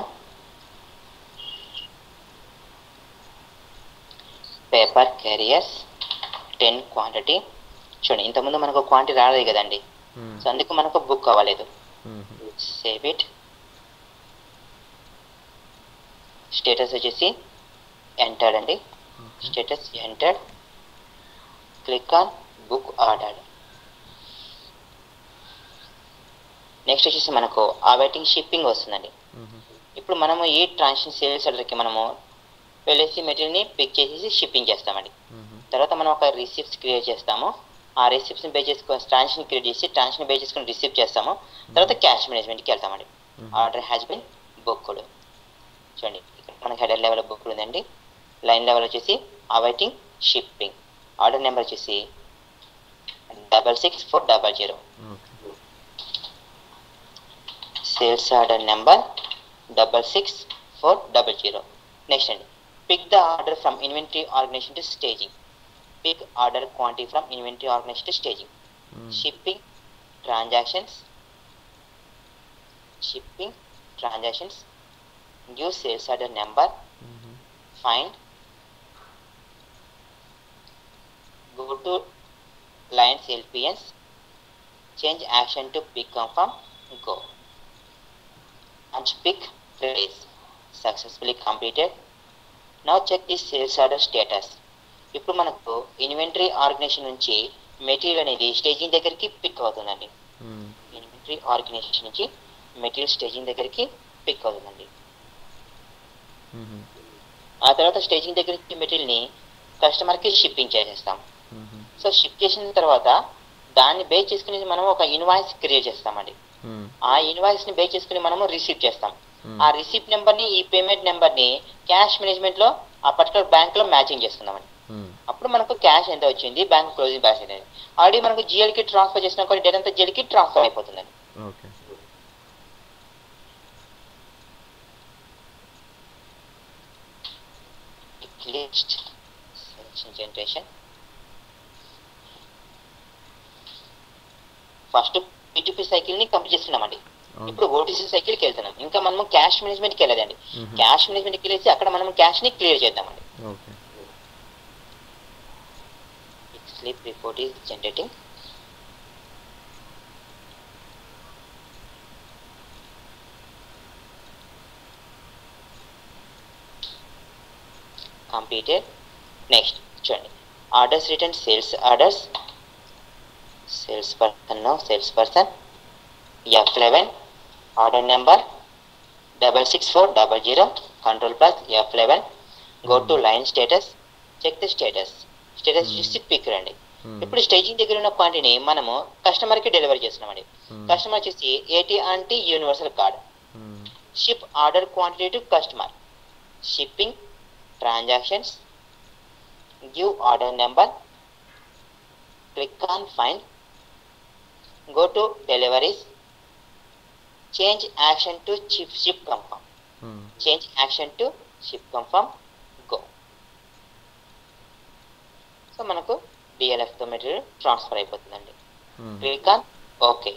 paper carriers ten quantity చూడండి ఇంతకుముందు మనకు క్వాంటిటీ రాలేదు కదండి సో అందుకు మనకు బుక్ అవ్వలేదు సేవ్ ఇట్ స్టేటస్ వచ్చేసి entered అండి status entered click on book order next వచ్చేసి మనకు ఆ వెయిటింగ్ షిప్పింగ్ వస్తుందండి ఇప్పుడు మనము ఈ ట్రాన్సాక్షన్ సేల్స్ ఆర్డర్కి మనము వెళ్ళేసి మెటీరియల్ని పిక్ చేసేసి షిప్పింగ్ చేస్తామండి తర్వాత మనం ఒక రిసిప్ట్స్ క్రియేట్ చేస్తాము ఆ రిసిప్ట్స్ని బే చేసుకొని ట్రాన్సాక్షన్ క్రియేట్ చేసి ట్రాన్సాక్షన్ బే చేసుకొని రిసిప్ట్ చేస్తాము తర్వాత క్యాష్ మేనేజ్మెంట్కి వెళ్తామండి ఆర్డర్ హ్యాస్ బిన్ బుక్డ్ చూడండి ఇక్కడ మనకి హెడర్ లెవెల్ బుక్ ఉందండి లైన్ లెవెల్ వచ్చేసి అవైటింగ్ షిప్పింగ్ ఆర్డర్ నెంబర్ వచ్చేసి double six four double zero sales order number double six four double zero next అండి pick the order from inventory organization to staging pick order quantity from inventory organization to staging shipping transactions shipping transactions give sales order number find go to lines LPNs change action to pick confirm go and pick release successfully completed now check the sales order status ఇప్పుడు మనకు inventory organization నుంచి material అనేది staging దగ్గరికి pick అవుతుందండి inventory organization నుంచి material staging దగ్గరికి pick అవుతుందండి ఆ తర్వాత స్టేజింగ్ దగ్గర నుంచి మెటీరియల్ని కస్టమర్కి షిప్పింగ్ చేసేస్తాం సో షిప్ చేసిన తర్వాత దాన్ని బేస్ చేసుకుని మనం ఒక ఇన్వాయిస్ క్రియేట్ చేస్తామండి ఆ ఇన్వాయిస్ ని బేస్ చేసుకుని మనము రిసీవ్ చేస్తాం ఆ రిసీప్ట్ నెంబర్ ని ఈ పేమెంట్ నెంబర్ ని క్యాష్ మేనేజ్మెంట్ లో ఆ పర్టికులర్ బ్యాంక్ లో మ్యాచింగ్ చేసుకుందామండి అప్పుడు మనకు క్యాష్ ఎంత వచ్చింది బ్యాంక్ క్లోజింగ్ బ్యాలెన్స్ అనేది ఆల్రెడీ మనకు జిఎల్ కి ట్రాన్స్ఫర్ చేసిన కొన్ని డేటా అంతా జిఎల్ కి ట్రాన్స్ఫర్ అయిపోతుందండి okay list selection generation first PTP cycle ని కంప్లీట్ చేస్తున్నామండి ఇప్పుడు ఓటీసీ సైకిల్కి వెళ్తున్నాం ఇంకా మనము క్యాష్ మేనేజ్మెంట్కి వెళ్ళదండి క్యాష్ మేనేజ్మెంట్కి వెళ్ళేసి అక్కడ మనం క్యాష్ ని క్లియర్ చేద్దామండి okay sleep report is generating completed next చూడండి orders return sales orders sales person no sales person F eleven order number double six four double zero control plus F eleven go to line status check the status status చూసి pick రండి ఇప్పుడు staging దగ్గర ఉన్న క్వాంటిటీని మనము customer కి delivery చేస్తున్నామండి customer వచ్చేసి ఏటీ అంటే universal card ship order quantity to customer shipping transactions give order number click on find go to deliveries change action to ship ship confirm change action to ship confirm go so మనకు డిఎల్ఎఫ్తో material transfer అయిపోతుందండి click on okay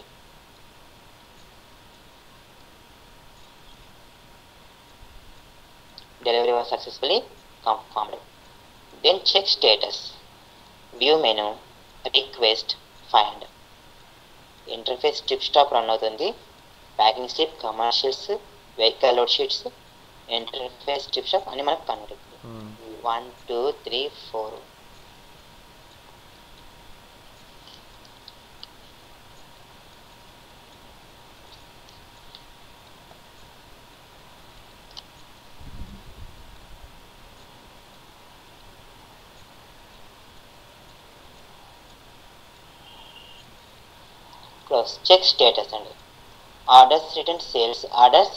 delivery was successfully confirmed then check status view menu request find interface strip stop run అవుతుంది packing strip commercials vehicle load sheets interface strip stop అని మనకు కనబడుతుంది one two three four close check status అండి orders return sales orders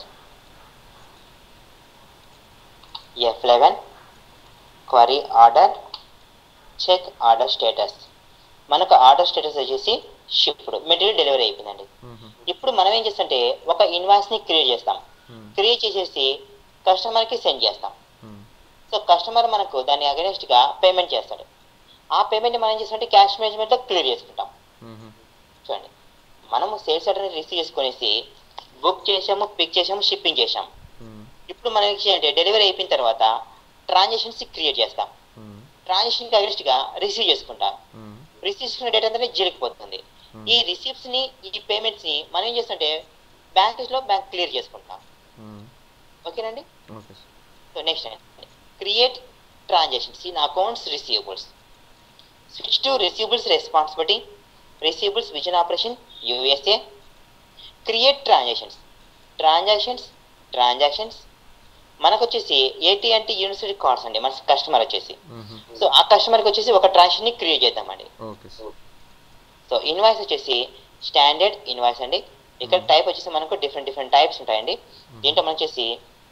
F eleven query order check order status మనకు order status వచ్చేసి shipped material delivery అయిపోయిందండి ఇప్పుడు మనం ఏం చేస్తామంటే ఒక ఇన్వాయిస్ని క్రియేట్ చేస్తాం క్రియేట్ చేసేసి కస్టమర్కి సెండ్ చేస్తాం సో కస్టమర్ మనకు దాని అగెనెస్ట్గా పేమెంట్ చేస్తాడు ఆ పేమెంట్ మనం ఏం చేస్తామంటే క్యాష్ మేనేజ్మెంట్లో క్లియర్ చేసుకుంటాం చూడండి మనము సేల్స్ ఆర్డర్ని రిసీవ్ చేసుకునేసి బుక్ చేసాము పిక్ చేసాము షిప్పింగ్ చేసాం ఇప్పుడు మనం ఏం చేయాలంటే డెలివరీ అయిపోయిన తర్వాత ట్రాన్సాక్షన్స్ క్రియేట్ చేస్తాం ట్రాన్సాక్షన్కి అగెన్స్ట్గా రిసీవ్ చేసుకుంటాం రిసీవ్ చేసుకున్న డేటా అంతా జరిగిపోతుంది ఈ రిసీప్ట్స్ ని ఈ పేమెంట్స్ ని మనం ఏం చేస్తుంటే బ్యాంక్ లో బ్యాంక్ క్లియర్ చేసుకుంటాం ఓకేనండి okay so next create transactions in accounts receivables switch to receivables responsibility receivables vision operation USA create transactions transactions transactions మనకు వచ్చేసి ఏటీఎన్టీ యూనివర్సిటీ కార్డ్స్ అండి మన కస్టమర్ వచ్చేసి సో ఆ కస్టమర్కి వచ్చేసి ఒక ట్రాన్సాక్షన్ ని క్రియేట్ చేద్దామండి ఓకే సో ఇన్వాయిస్ వచ్చేసి స్టాండర్డ్ ఇన్వాయిస్ అండి ఇక్కడ టైప్ వచ్చేసి మనకు డిఫరెంట్ డిఫరెంట్ టైప్స్ ఉంటాయండి దీంట్లో మనం వచ్చేసి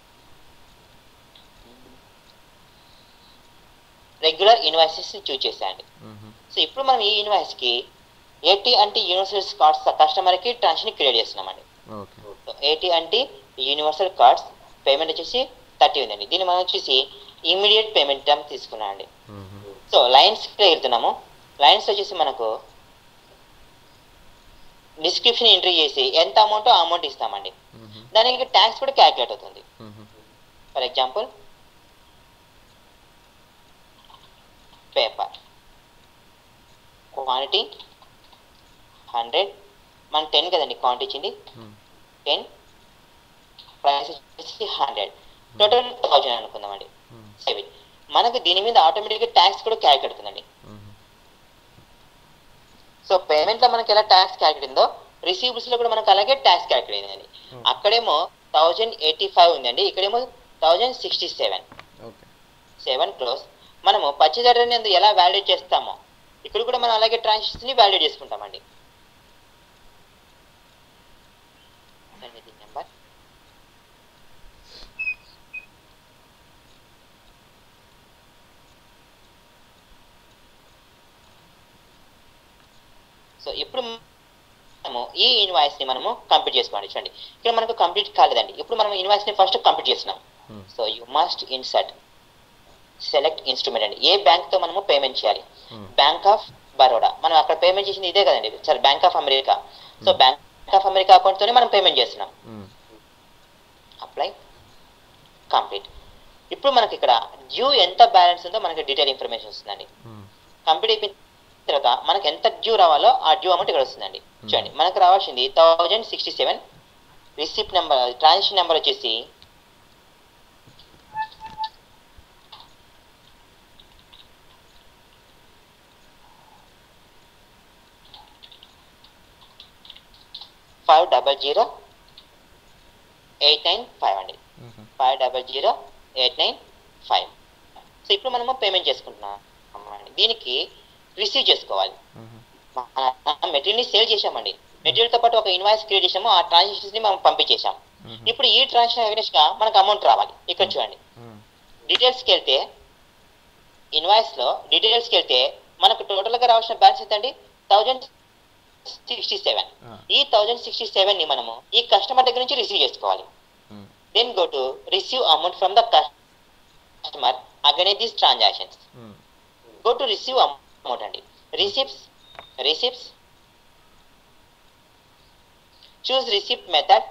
రెగ్యులర్ ఇన్వాయిసెస్ చూస్ చేసాయండి సో ఇప్పుడు మనం ఈ ఇన్వాయిస్ కి ఏటీ అంటే యూనివర్సల్ కార్డ్స్ కస్టమర్ కి ట్రాన్సాక్షన్ క్రియేట్ చేస్తున్నామండి ఓకే సో ఏటీ అంటే యూనివర్సల్ కార్డ్స్ పేమెంట్ వచ్చేసి థర్టీ ఉందండి దీన్ని మనం వచ్చేసి ఇమీడియట్ పేమెంట్ టర్మ్ తీసుకున్నాం అండి సో లైన్స్ వెళ్తున్నాము లైన్స్ వచ్చేసి మనకు డిస్క్రిప్షన్ ఎంట్రీ చేసి ఎంత అమౌంట్ ఆ అమౌంట్ ఇస్తామండి దానికి ట్యాక్స్ కూడా క్యాల్కులేట్ అవుతుంది for example paper quantity hundred మన టెన్ కదండి క్వాంటిటీ ఇచ్చింది టెన్ ప్రైస్ వచ్చేసి హండ్రెడ్ టోటల్ థౌజండ్ అనుకుందామండి సెవెన్ మనకు దీని మీద ఆటోమేటిక్గా ట్యాక్స్ కూడా క్యాల్కులేట్ అవుతుందండి సో పేమెంట్ లో మనకి ఎలా ట్యాక్స్ క్యాల్కులేట్ ఉందో రిసీవబుల్స్ లో కూడా మనకు అలాగే ట్యాక్స్ క్యాల్కులేట్ అయిందండి Hmm. అక్కడేమో థౌజండ్ ఎయిటీ ఫైవ్ ఉందండి ఇక్కడేమో thousand sixty seven okay seven close మనము పచ్చిదడ్డని అందు ఎలా వాల్యుయేట్ చేస్తామో ఇక్కడ కూడా మనం అలాగే ట్రాన్సాక్షన్స్ ని వాల్యుయేట్ చేసుకుంటామండి నెంబర్ సో ఇప్పుడు మనము ఈ ఇన్వాయిస్ ని మనము కంప్లీట్ చేసుకోండి చూడండి ఇక్కడ మనకు కంప్లీట్ కాలేదండి ఇప్పుడు మనం ఇన్వాయిస్ ని ఫస్ట్ కంప్లీట్ చేస్తున్నాం so you must insert select instrument అండి ఏ బ్యాంక్ తో మనము పేమెంట్ చేయాలి బ్యాంక్ ఆఫ్ బరోడా మనం అక్కడ పేమెంట్ చేసింది ఇదే కదండి సరే bank of America so bank of America account తోనే మనం పేమెంట్ చేస్తున్నాం అప్లై కంప్లీట్ ఇప్పుడు మనకి ఇక్కడ డ్యూ ఎంత బ్యాలెన్స్ ఉందో మనకి డీటెయిల్ ఇన్ఫర్మేషన్ వస్తుందండి కంప్లీట్ అయిపోయిన తర్వాత మనకి ఎంత డ్యూ రావాలో ఆ డ్యూ అమౌంట్ ఇక్కడ వస్తుందండి చూడండి మనకు రావాల్సింది thousand sixty seven receipt number transaction number వచ్చేసి five double zero eight nine five అండి five double zero eight nine five so ఇప్పుడు మనము పేమెంట్ చేసుకుంటున్నాం అండి దీనికి రిసీవ్ చేసుకోవాలి మెటీరియల్ని సేల్ చేసామండి మెటీరియల్తో పాటు ఒక ఇన్వాయిస్ క్రియేట్ చేసాము ఆ ట్రాన్సాక్షన్స్ ని మనం పంపించేసాం ఇప్పుడు ఈ ట్రాన్సాక్షన్ అగెనెస్ట్ గా మనకు అమౌంట్ రావాలి ఇక్కడ చూడండి డీటెయిల్స్కి వెళ్తే ఇన్వాయిస్ లో డీటెయిల్స్కి వెళ్తే మనకు టోటల్ గా రావాల్సిన బ్యాలెన్స్ ఎంత అండి థౌజండ్ సిక్స్టీ సెవెన్ ఈ థౌజండ్ సిక్స్టీ సెవెన్ ని మనము ఈ కస్టమర్ దగ్గర నుంచి రిసీవ్ చేసుకోవాలి then go to receive amount from the customer again these transactions go to receive amount అండి receipts receipts choose receipt method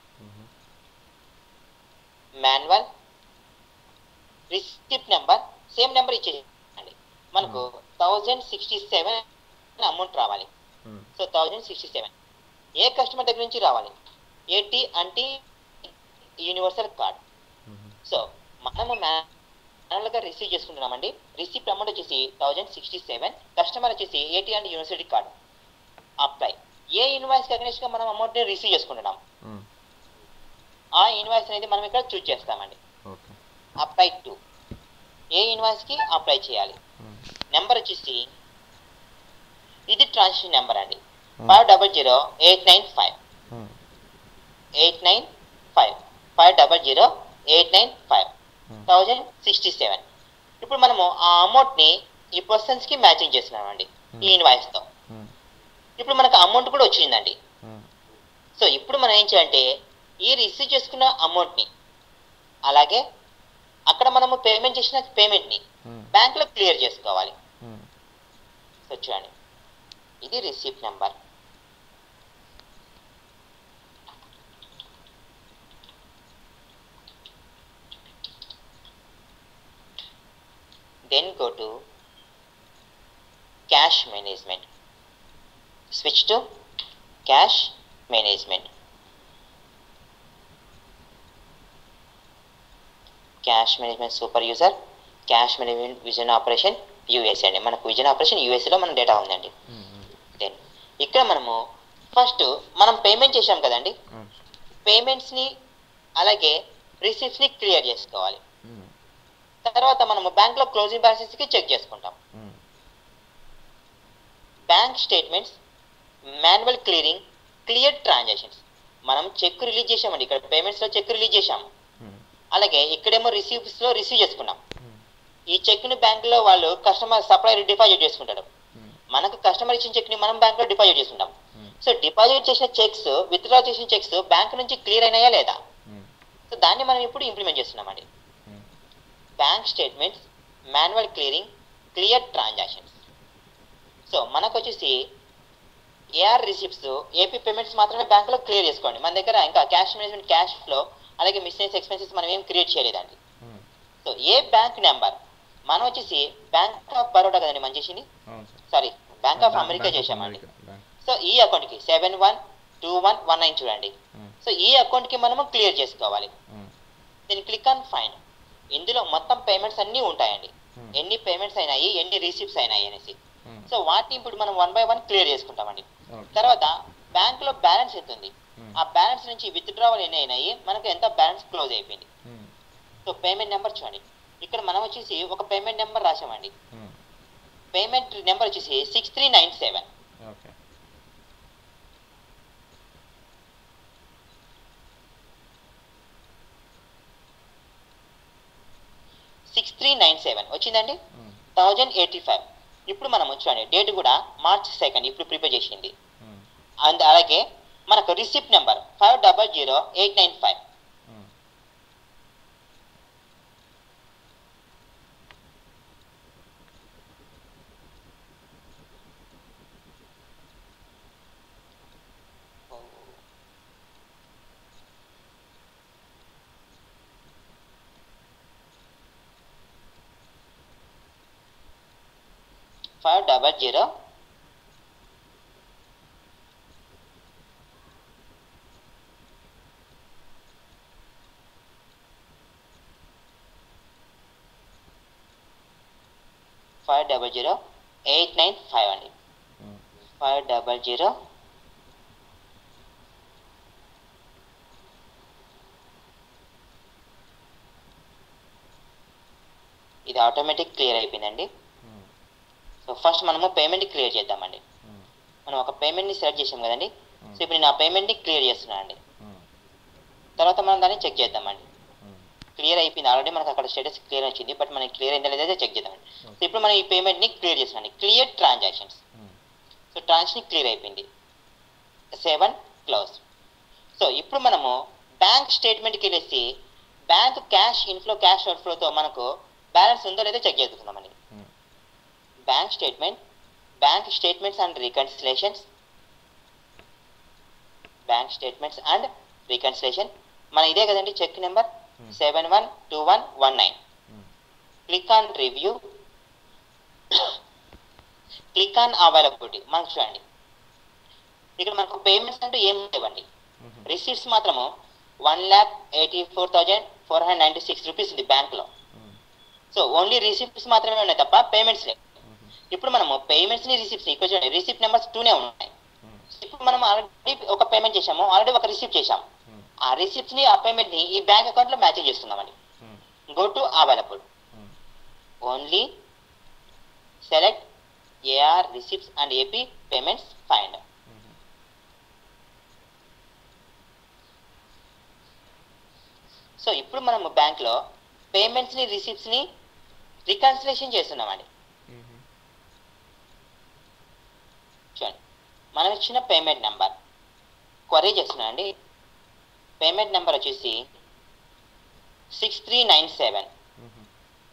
manual receipt number same number ఇచ్చేయండి మనకు థౌజండ్ సిక్స్టీ సెవెన్ అమౌంట్ రావాలి um, so thousand sixty seven ఏ customer దగ్గర నుంచి రావాలి ఏటీ అంటే యూనివర్సల్ కార్డ్ ఉమ్, సో మనము గా రిసీవ్ చేసుకుంటున్నామండి రిసీప్ట్ అమౌంట్ వచ్చేసి థౌజండ్ సిక్స్టీ సెవెన్ కస్టమర్ వచ్చేసి AT and university card apply a invoice గా మనం అమౌంట్ని రిసీవ్ చేసుకుంటున్నాం ఉమ్, ఆ ఇన్వాయిస్ అనేది మనం ఇక్కడ చూజ్ చేస్తామండి okay apply to a invoice కి అప్లై చేయాలి ఉమ్, నెంబర్ వచ్చేసి ఇది ట్రాన్సాక్షన్ నెంబర్ అండి um, five double zero eight nine five um, eight nine five five double zero eight nine five um, thousand sixty seven ఇప్పుడు మనము ఆ అమౌంట్ని ఈ పర్సన్స్కి మ్యాచింగ్ చేస్తున్నామండి ఈ ఇన్వాయిస్తో ఉమ్, ఇప్పుడు మనకు అమౌంట్ కూడా వచ్చిందండి ఉమ్, సో ఇప్పుడు మనం ఏం చేయాలంటే ఈ రిసీవ్ చేసుకున్న అమౌంట్ని అలాగే అక్కడ మనము పేమెంట్ చేసిన పేమెంట్ని ఉమ్, బ్యాంక్లో క్లియర్ చేసుకోవాలి ఉమ్, సో చూడండి ఇది receipt number then go to cash management switch to cash management cash management super user cash management vision operation US అండి మనకు విజన్ ఆపరేషన్ యూఎస్లో మన డేటా ఉందండి ఉమ్, ఉమ్, దెన్ ఇక్కడ మనము ఫస్ట్ మనం పేమెంట్ చేసాం కదండి ఉమ్, పేమెంట్స్ని అలాగే రిసీప్ట్స్ని క్లియర్ చేసుకోవాలి ఉమ్, తర్వాత మనము బ్యాంక్లో క్లోజింగ్ బ్యాలెన్సెస్కి చెక్ చేసుకుంటాం um, bank statements manual clearing clear transactions మనం చెక్ రిలీజ్ చేసామండి ఇక్కడ పేమెంట్స్లో చెక్ రిలీజ్ చేసాము ఉమ్, అలాగే ఇక్కడేమో రిసీప్ట్స్లో రిసీవ్ చేసుకున్నాం ఉమ్, ఈ చెక్ని బ్యాంకులో వాళ్ళు కస్టమర్ సప్లైర్ డిపాజిట్ చేసుకుంటారు ఉమ్, మనకు కస్టమర్ ఇచ్చిన చెక్ని మనం బ్యాంక్లో డిపాజిట్ చేసుకుంటాం ఉమ్, సో డిపాజిట్ చేసిన చెక్స్ విత్డ్రా చేసిన చెక్స్ బ్యాంక్ నుంచి క్లియర్ అయినాయా లేదా ఉమ్, సో దాన్ని మనం ఇప్పుడు ఇంప్లిమెంట్ చేస్తున్నామండి um, bank statements manual clearing clear transactions so మనకు వచ్చేసి ఏఆర్ రిసిప్ట్స్ ఏపీ పేమెంట్స్ మాత్రమే బ్యాంకులో క్లియర్ చేసుకోండి మన దగ్గర ఇంకా క్యాష్ మేనేజ్మెంట్ క్యాష్ ఫ్లో అలాగే మిస్నెస్ ఎక్స్పెన్సెస్ మనం ఏం క్రియేట్ చేయలేదండి ఉమ్, సో ఏ బ్యాంక్ నెంబర్ మనం వచ్చేసి బ్యాంక్ ఆఫ్ బరోడా కదండి మనం చేసింది అవును sir sorry bank of bank- America bank of చేసామండి అమెరికా, బ్యాంక్. సో ఈ అకౌంట్కి seven one two one one nine చూడండి ఉమ్, సో ఈ అకౌంట్కి మనము క్లియర్ చేసుకోవాలి ఉమ్, దీన్ని క్లిక్ ఆన్ ఫైన్ ఇందులో మొత్తం పేమెంట్స్ అన్నీ ఉంటాయండి ఉమ్, ఎన్ని పేమెంట్స్ అయినాయి ఎన్ని రిసిప్ట్స్ అయినాయి అనేసి ఉమ్, సో వాటిని ఇప్పుడు మనం వన్ బై వన్ క్లియర్ చేసుకుంటామండి ఓకే. తర్వాత బ్యాంక్లో బ్యాలెన్స్ ఎంత ఉంది ఉమ్, ఆ బ్యాలెన్స్ నుంచి విత్డ్రావల్ ఎన్ని అయినాయి మనకు ఎంత బ్యాలెన్స్ క్లోజ్ అయిపోయింది ఉమ్, సో పేమెంట్ నెంబర్ చూడండి ఇక్కడ మనం వచ్చేసి ఒక పేమెంట్ నెంబర్ రాసామండి ఉమ్, పేమెంట్ నెంబర్ వచ్చేసి six three nine seven okay six three nine seven వచ్చిందండి ఉమ్, థౌజండ్ ఎయిటీ ఫైవ్ ఇప్పుడు మనం చూడండి డేట్ కూడా మార్చ్ సెకండ్ ఇప్పుడు ప్రిపేర్ చేసింది ఉమ్, అండ్ అలాగే మనకు receipt number five double zero eight nine five um, five double zero five double zero eight nine five అండి ఉమ్, ఫైవ్ డబల్ జీరో ఇది ఆటోమేటిక్ క్లియర్ అయిపోయిందండి ఉమ్, సో ఫస్ట్ మనము payment clear చేద్దామండి um, మనం ఒక పేమెంట్ని select చేసాం కదండి ఉమ్, so ఇప్పుడు నేను ఆ పేమెంట్ని క్లియర్ చేస్తున్నాను అండి ఉమ్, తర్వాత మనం దాన్ని చెక్ చేద్దామండి ఉమ్, క్లియర్ అయిపోయింది ఆల్రెడీ మనకు అక్కడ స్టేటస్ క్లియర్ వచ్చింది బట్ మనకి క్లియర్ అయిందా లేదా చెక్ చేద్దామండి సో ఇప్పుడు మనం ఈ పేమెంట్ని క్లియర్ చేస్తున్నాం clear transactions um, so transaction clear అయిపోయింది సెవెన్ క్లోజ్ సో ఇప్పుడు మనము బ్యాంక్ స్టేట్మెంట్కి వెళ్ళేసి బ్యాంక్ క్యాష్ ఇన్ఫ్లో క్యాష్ అవుట్ఫ్లోతో మనకు బ్యాలెన్స్ ఉందో లేదో చెక్ చేసుకుందామండి um, bank statement bank statements and reconciliations bank statements and reconciliation మన ఇదే కదండి cheque number Hmm. Seven one two one one nine um, click on review click on availability మనకు చూడండి ఇక్కడ మనకు పేమెంట్స్ అంటూ ఏం లేవండి మ్మ్. రిసీట్స్ మాత్రము one lakh eighty four thousand four hundred ninety six rupees ఉంది బ్యాంక్లో మ్మ్. సో ఓన్లీ రిసిప్ట్స్ మాత్రమే ఉన్నాయి తప్ప పేమెంట్స్ లేవు మ్మ్. ఇప్పుడు మనము పేమెంట్స్ ని రిసిప్ట్స్ ఇక్కడ చూడండి రిసిప్ట్ నెంబర్స్ టూనే ఉన్నాయి మ్మ్. ఇప్పుడు మనం ఆల్రెడీ ఒక పేమెంట్ చేసాము ఆల్రెడీ ఒక రిసిప్ట్ చేసాం మ్మ్. ఆ రిసిప్ట్స్ ని ఆ పేమెంట్ ని ఈ బ్యాంక్ అకౌంట్ లో మ్యాచింగ్ చేస్తున్నామండి hmm. Go to available hmm. Only select AR receipts and AP payments find hmm. So ఇప్పుడు మనము బ్యాంక్ లో పేమెంట్స్ ని రిసిప్ట్స్ ని రికన్సిలేషన్ చేస్తున్నామండి మ్మ్. చూడండి మనం ఇచ్చిన పేమెంట్ నెంబర్ క్వరీ చేస్తున్నానండి పేమెంట్ నెంబర్ వచ్చేసి six three nine seven hmm.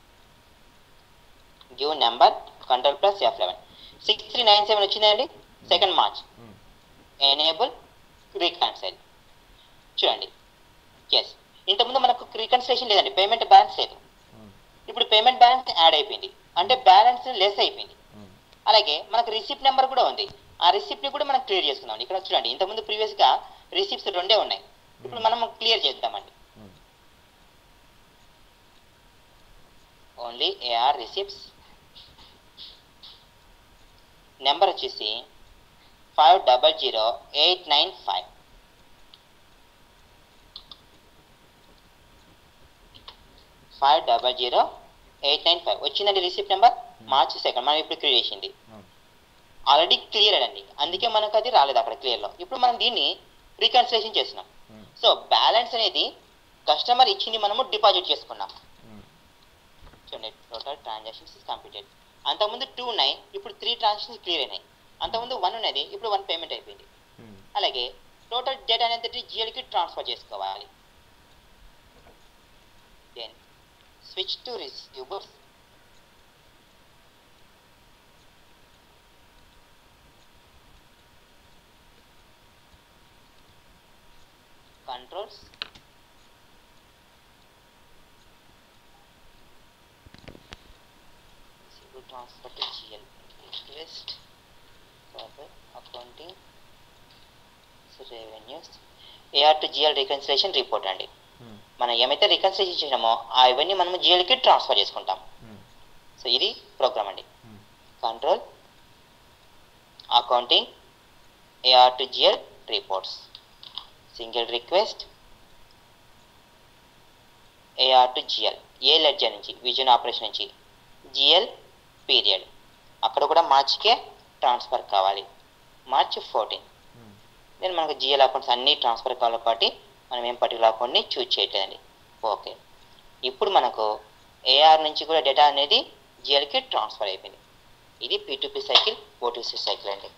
Give number control plus F eleven six three nine seven వచ్చిందండి second March hmm. Enable reconcile చూడండి ఎస్ ఇంతకుముందు మనకు రీకన్సిలేషన్ లేదండి పేమెంట్ బ్యాలెన్స్ లేదు మ్మ్. ఇప్పుడు పేమెంట్ బ్యాలెన్స్ యాడ్ అయిపోయింది అంటే బ్యాలెన్స్ లెస్ అయిపోయింది మ్మ్. అలాగే మనకు రిసిప్ట్ నెంబర్ కూడా ఉంది ఆ రిసిప్ట్ ని కూడా మనం క్లియర్ చేసుకుందాం ఇక్కడ చూడండి ఇంతకుముందు ప్రీవియస్ గా రిసిప్ట్స్ రెండే ఉన్నాయి ఇప్పుడు మనం క్లియర్ చేద్దామండి hmm. Only AR receipts number వచ్చేసి five double zero eight nine five five double zero eight nine five వచ్చిందండి రిసిప్ట్ నెంబర్ మార్చ్ సెకండ్ మనం ఇప్పుడు క్లియర్ చేసింది మ్మ్. ఆల్రెడీ క్లియర్ అండి అందుకే మనకు అది రాలేదు అక్కడ క్లియర్లో ఇప్పుడు మనం దీన్ని రీకన్సిలేషన్ చేస్తున్నాం మ్మ్. సో బ్యాలెన్స్ అనేది కస్టమర్ ఇచ్చింది మనము డిపాజిట్ చేసుకున్నాం మ్మ్. చూడండి టోటల్ ట్రాన్సాక్షన్స్ ఇస్ కంప్లీటెడ్ అంతకుముందు టూ ఉన్నాయి ఇప్పుడు త్రీ ట్రాన్సాక్షన్స్ క్లియర్ అయినాయి అంతకుముందు వన్ ఉన్నది ఇప్పుడు వన్ పేమెంట్ అయిపోయింది మ్మ్. అలాగే టోటల్ డేటా అనేది జిఎల్కి ట్రాన్స్ఫర్ చేసుకోవాలి then switch to receivers controls Receivable transfer to GL. Request for the accounting revenues. AR to GL reconciliation report అండి మ్మ్. మనం ఏమైతే రికన్సిలేషన్ చేసినామో ఆ ఇవన్నీ మనము జిఎల్కి ట్రాన్స్ఫర్ చేసుకుంటాం మ్మ్. సో ఇది ప్రోగ్రామ్ అండి hmm. Control accounting AR to GL reports single request AR to GL ఏ లెడ్జర్ నుంచి విజన్ ఆపరేషన్ నుంచి జిఎల్ పీరియడ్ అక్కడ కూడా మార్చికే ట్రాన్స్ఫర్ కావాలి మార్చ్ ఫోర్టీన్ మ్మ్. దెన్ మనకు జిఎల్ అకౌంట్స్ అన్నీ ట్రాన్స్ఫర్ కావాలి కాబట్టి మనం ఏం పర్టికులర్ అకౌంట్ని చూజ్ చేయట్లేదండి ఓకే ఇప్పుడు మనకు ఏఆర్ నుంచి కూడా డేటా అనేది జిఎల్కి ట్రాన్స్ఫర్ అయిపోయింది ఇది పీ సైకిల్ ఓటీసీ సైకిల్ అండి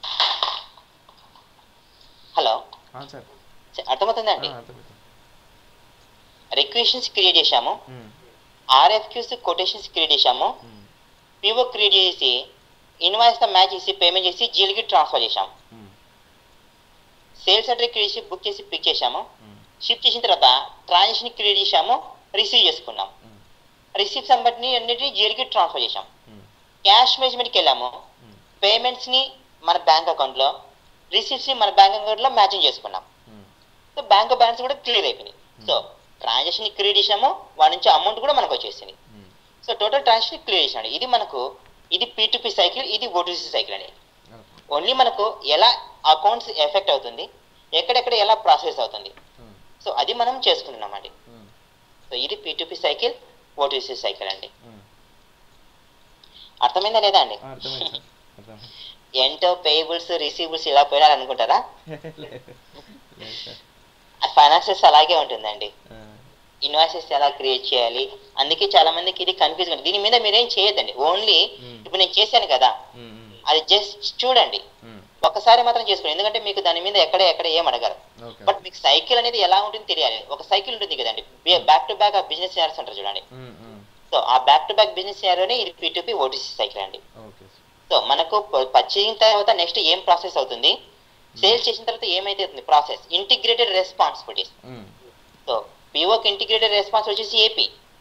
హలో ఆ, సార్ స- అర్థమవుతుందండి ఆ, అర్థమైంది. రిక్వెషన్స్ క్రియేట్ చేశాము మ్మ్. ఆర్ఎఫ్క్యూస్ కొటేషన్స్ క్రియేట్ చేశాము మ్మ్. పిఓ క్రియేట్ చేసి ఇన్వాయిస్తో మ్యాచ్ చేసి పేమెంట్ చేసి జిఎల్కి ట్రాన్స్ఫర్ చేశాము మ్మ్. సేల్స్ ఆర్డర్ క్రియేట్ చేసి బుక్ చేసి పిక్ చేశాము మ్మ్. షిప్ చేసిన తర్వాత ట్రాన్సాక్షన్ క్రియేట్ చేశాము రిసీవ్ చేసుకున్నాం మ్మ్. రిసీప్ట్స్ అన్నిటిని అన్నిటిని జిఎల్కి ట్రాన్స్ఫర్ చేశాం మ్మ్. క్యాష్ మేనేజ్మెంట్కి వెళ్ళాము మ్మ్. పేమెంట్స్ని మన బ్యాంక్ అకౌంట్లో రిసీప్ట్స్ని మన బ్యాంక్ అకౌంట్లో మ్యాచింగ్ చేసుకున్నాం మ్మ్. సో బ్యాంక్ బ్యాలెన్స్ కూడా క్లియర్ అయిపోయింది సో ట్రాన్సాక్షన్ క్రియేట్ చేసాము వాడి నుంచి అమౌంట్ కూడా మనకు వచ్చేసింది hmm. So total transaction clear చేసాడు ఇది మనకు ఇది పీ సైకిల్ ఇది ఓటీసీ సైకిల్ అండి ఓకే. ఓన్లీ మనకు ఎలా అకౌంట్స్ ఎఫెక్ట్ అవుతుంది ఎక్కడెక్కడ ఎలా ప్రాసెస్ అవుతుంది మ్మ్. సో అది మనం చేసుకుంటున్నామండి మ్మ్. సో ఇది పీ సైకిల్ ఓటీసీ సైకిల్ అండి మ్మ్. అర్థమైందా లేదా అండి ఆ, అర్థమైంది సార్ అర్థమైంది ఏంటో పేయబుల్స్ రిసీవబుల్స్ ఇలా పోయినారు అనుకుంటారా లేదు లేదు సార్ ఫైనాన్సెస్ అలాగే ఉంటుందండి ఆ, ఇన్వాయిసెస్ ఎలా క్రియేట్ చేయాలి అందుకే చాలా మందికి ఇది కన్ఫ్యూజ్ ఉంది దీని మీద మీరేం చేయొద్దండి ఓన్లీ మ్మ్. ఇప్పుడు నేను చేశాను కదా మ్మ్. మ్మ్. అది జస్ట్ చూడండి మ్మ్. ఒకసారి మాత్రం చేసుకోండి ఎందుకంటే మీకు దాని మీద ఎక్కడ ఎక్కడ ఏం అడగారు ఓకే బట్ మీకు సైకిల్ అనేది ఎలా ఉంటుంది తెలియాలి ఒక సైకిల్ ఉంటుంది కదండి బ్యాక్ టు బ్యాక్ ఆ బిజినెస్ చేయాల్సి ఉంటారు చూడండి మ్మ్. మ్మ్. సో ఆ బ్యాక్ టు బ్యాక్ బిజినెస్ చేయాలని ఇది పీ ఓటీసీ సైకిల్ అండి ఓకే సార్ సో మనకు పర్చేసిన తర్వాత నెక్స్ట్ ఏం ప్రాసెస్ అవుతుంది సేల్స్ చేసిన తర్వాత ఏమైతే అవుతుంది ప్రాసెస్ ఇంటిగ్రేటెడ్ రెస్పాన్సిబిలిటీస్ మ్మ్. సో పిఓకి ఇంటిగ్రేటెడ్ రెస్పాన్స్ వచ్చేసి AP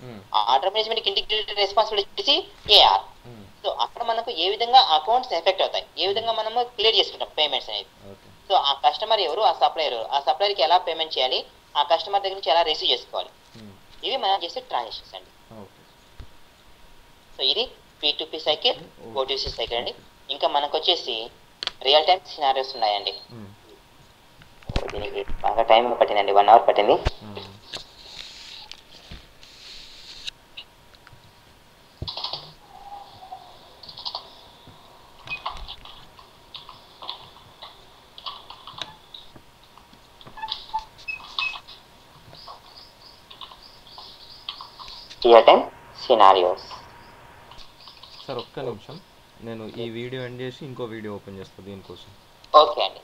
hmm. Order management integrated responsibility వచ్చేసి ఏఆర్ మ్మ్. సో అక్కడ మనకు ఏ విధంగా అకౌంట్స్ ఎఫెక్ట్ అవుతాయి ఏ విధంగా మనము క్లియర్ చేసుకుంటాం పేమెంట్స్ అనేది ఓకే సో ఆ కస్టమర్ ఎవరు ఆ సప్లయర్ ఎవరు ఆ సప్లయర్కి ఎలా పేమెంట్ చేయాలి ఆ కస్టమర్ దగ్గర నుంచి ఎలా రిసీవ్ చేసుకోవాలి మ్మ్. ఇవి మనం చేసే ట్రాన్సాక్షన్స్ అండి ఓకే సో ఇది P to P cycle okay. OTC cycle అండి ఇంకా మనకు వచ్చేసి రియల్ టైం సినారియోస్ ఉన్నాయండి మ్మ్. దీనికి బాగా టైం పట్టిందండి వన్ అవర్ పట్టింది hmm. Real time scenarios sir ఒక్క నిమిషం నేను ఈ వీడియో ఎండ్ చేసి ఇంకో వీడియో ఓపెన్ చేస్తాను దీనికోసం ఓకే అండి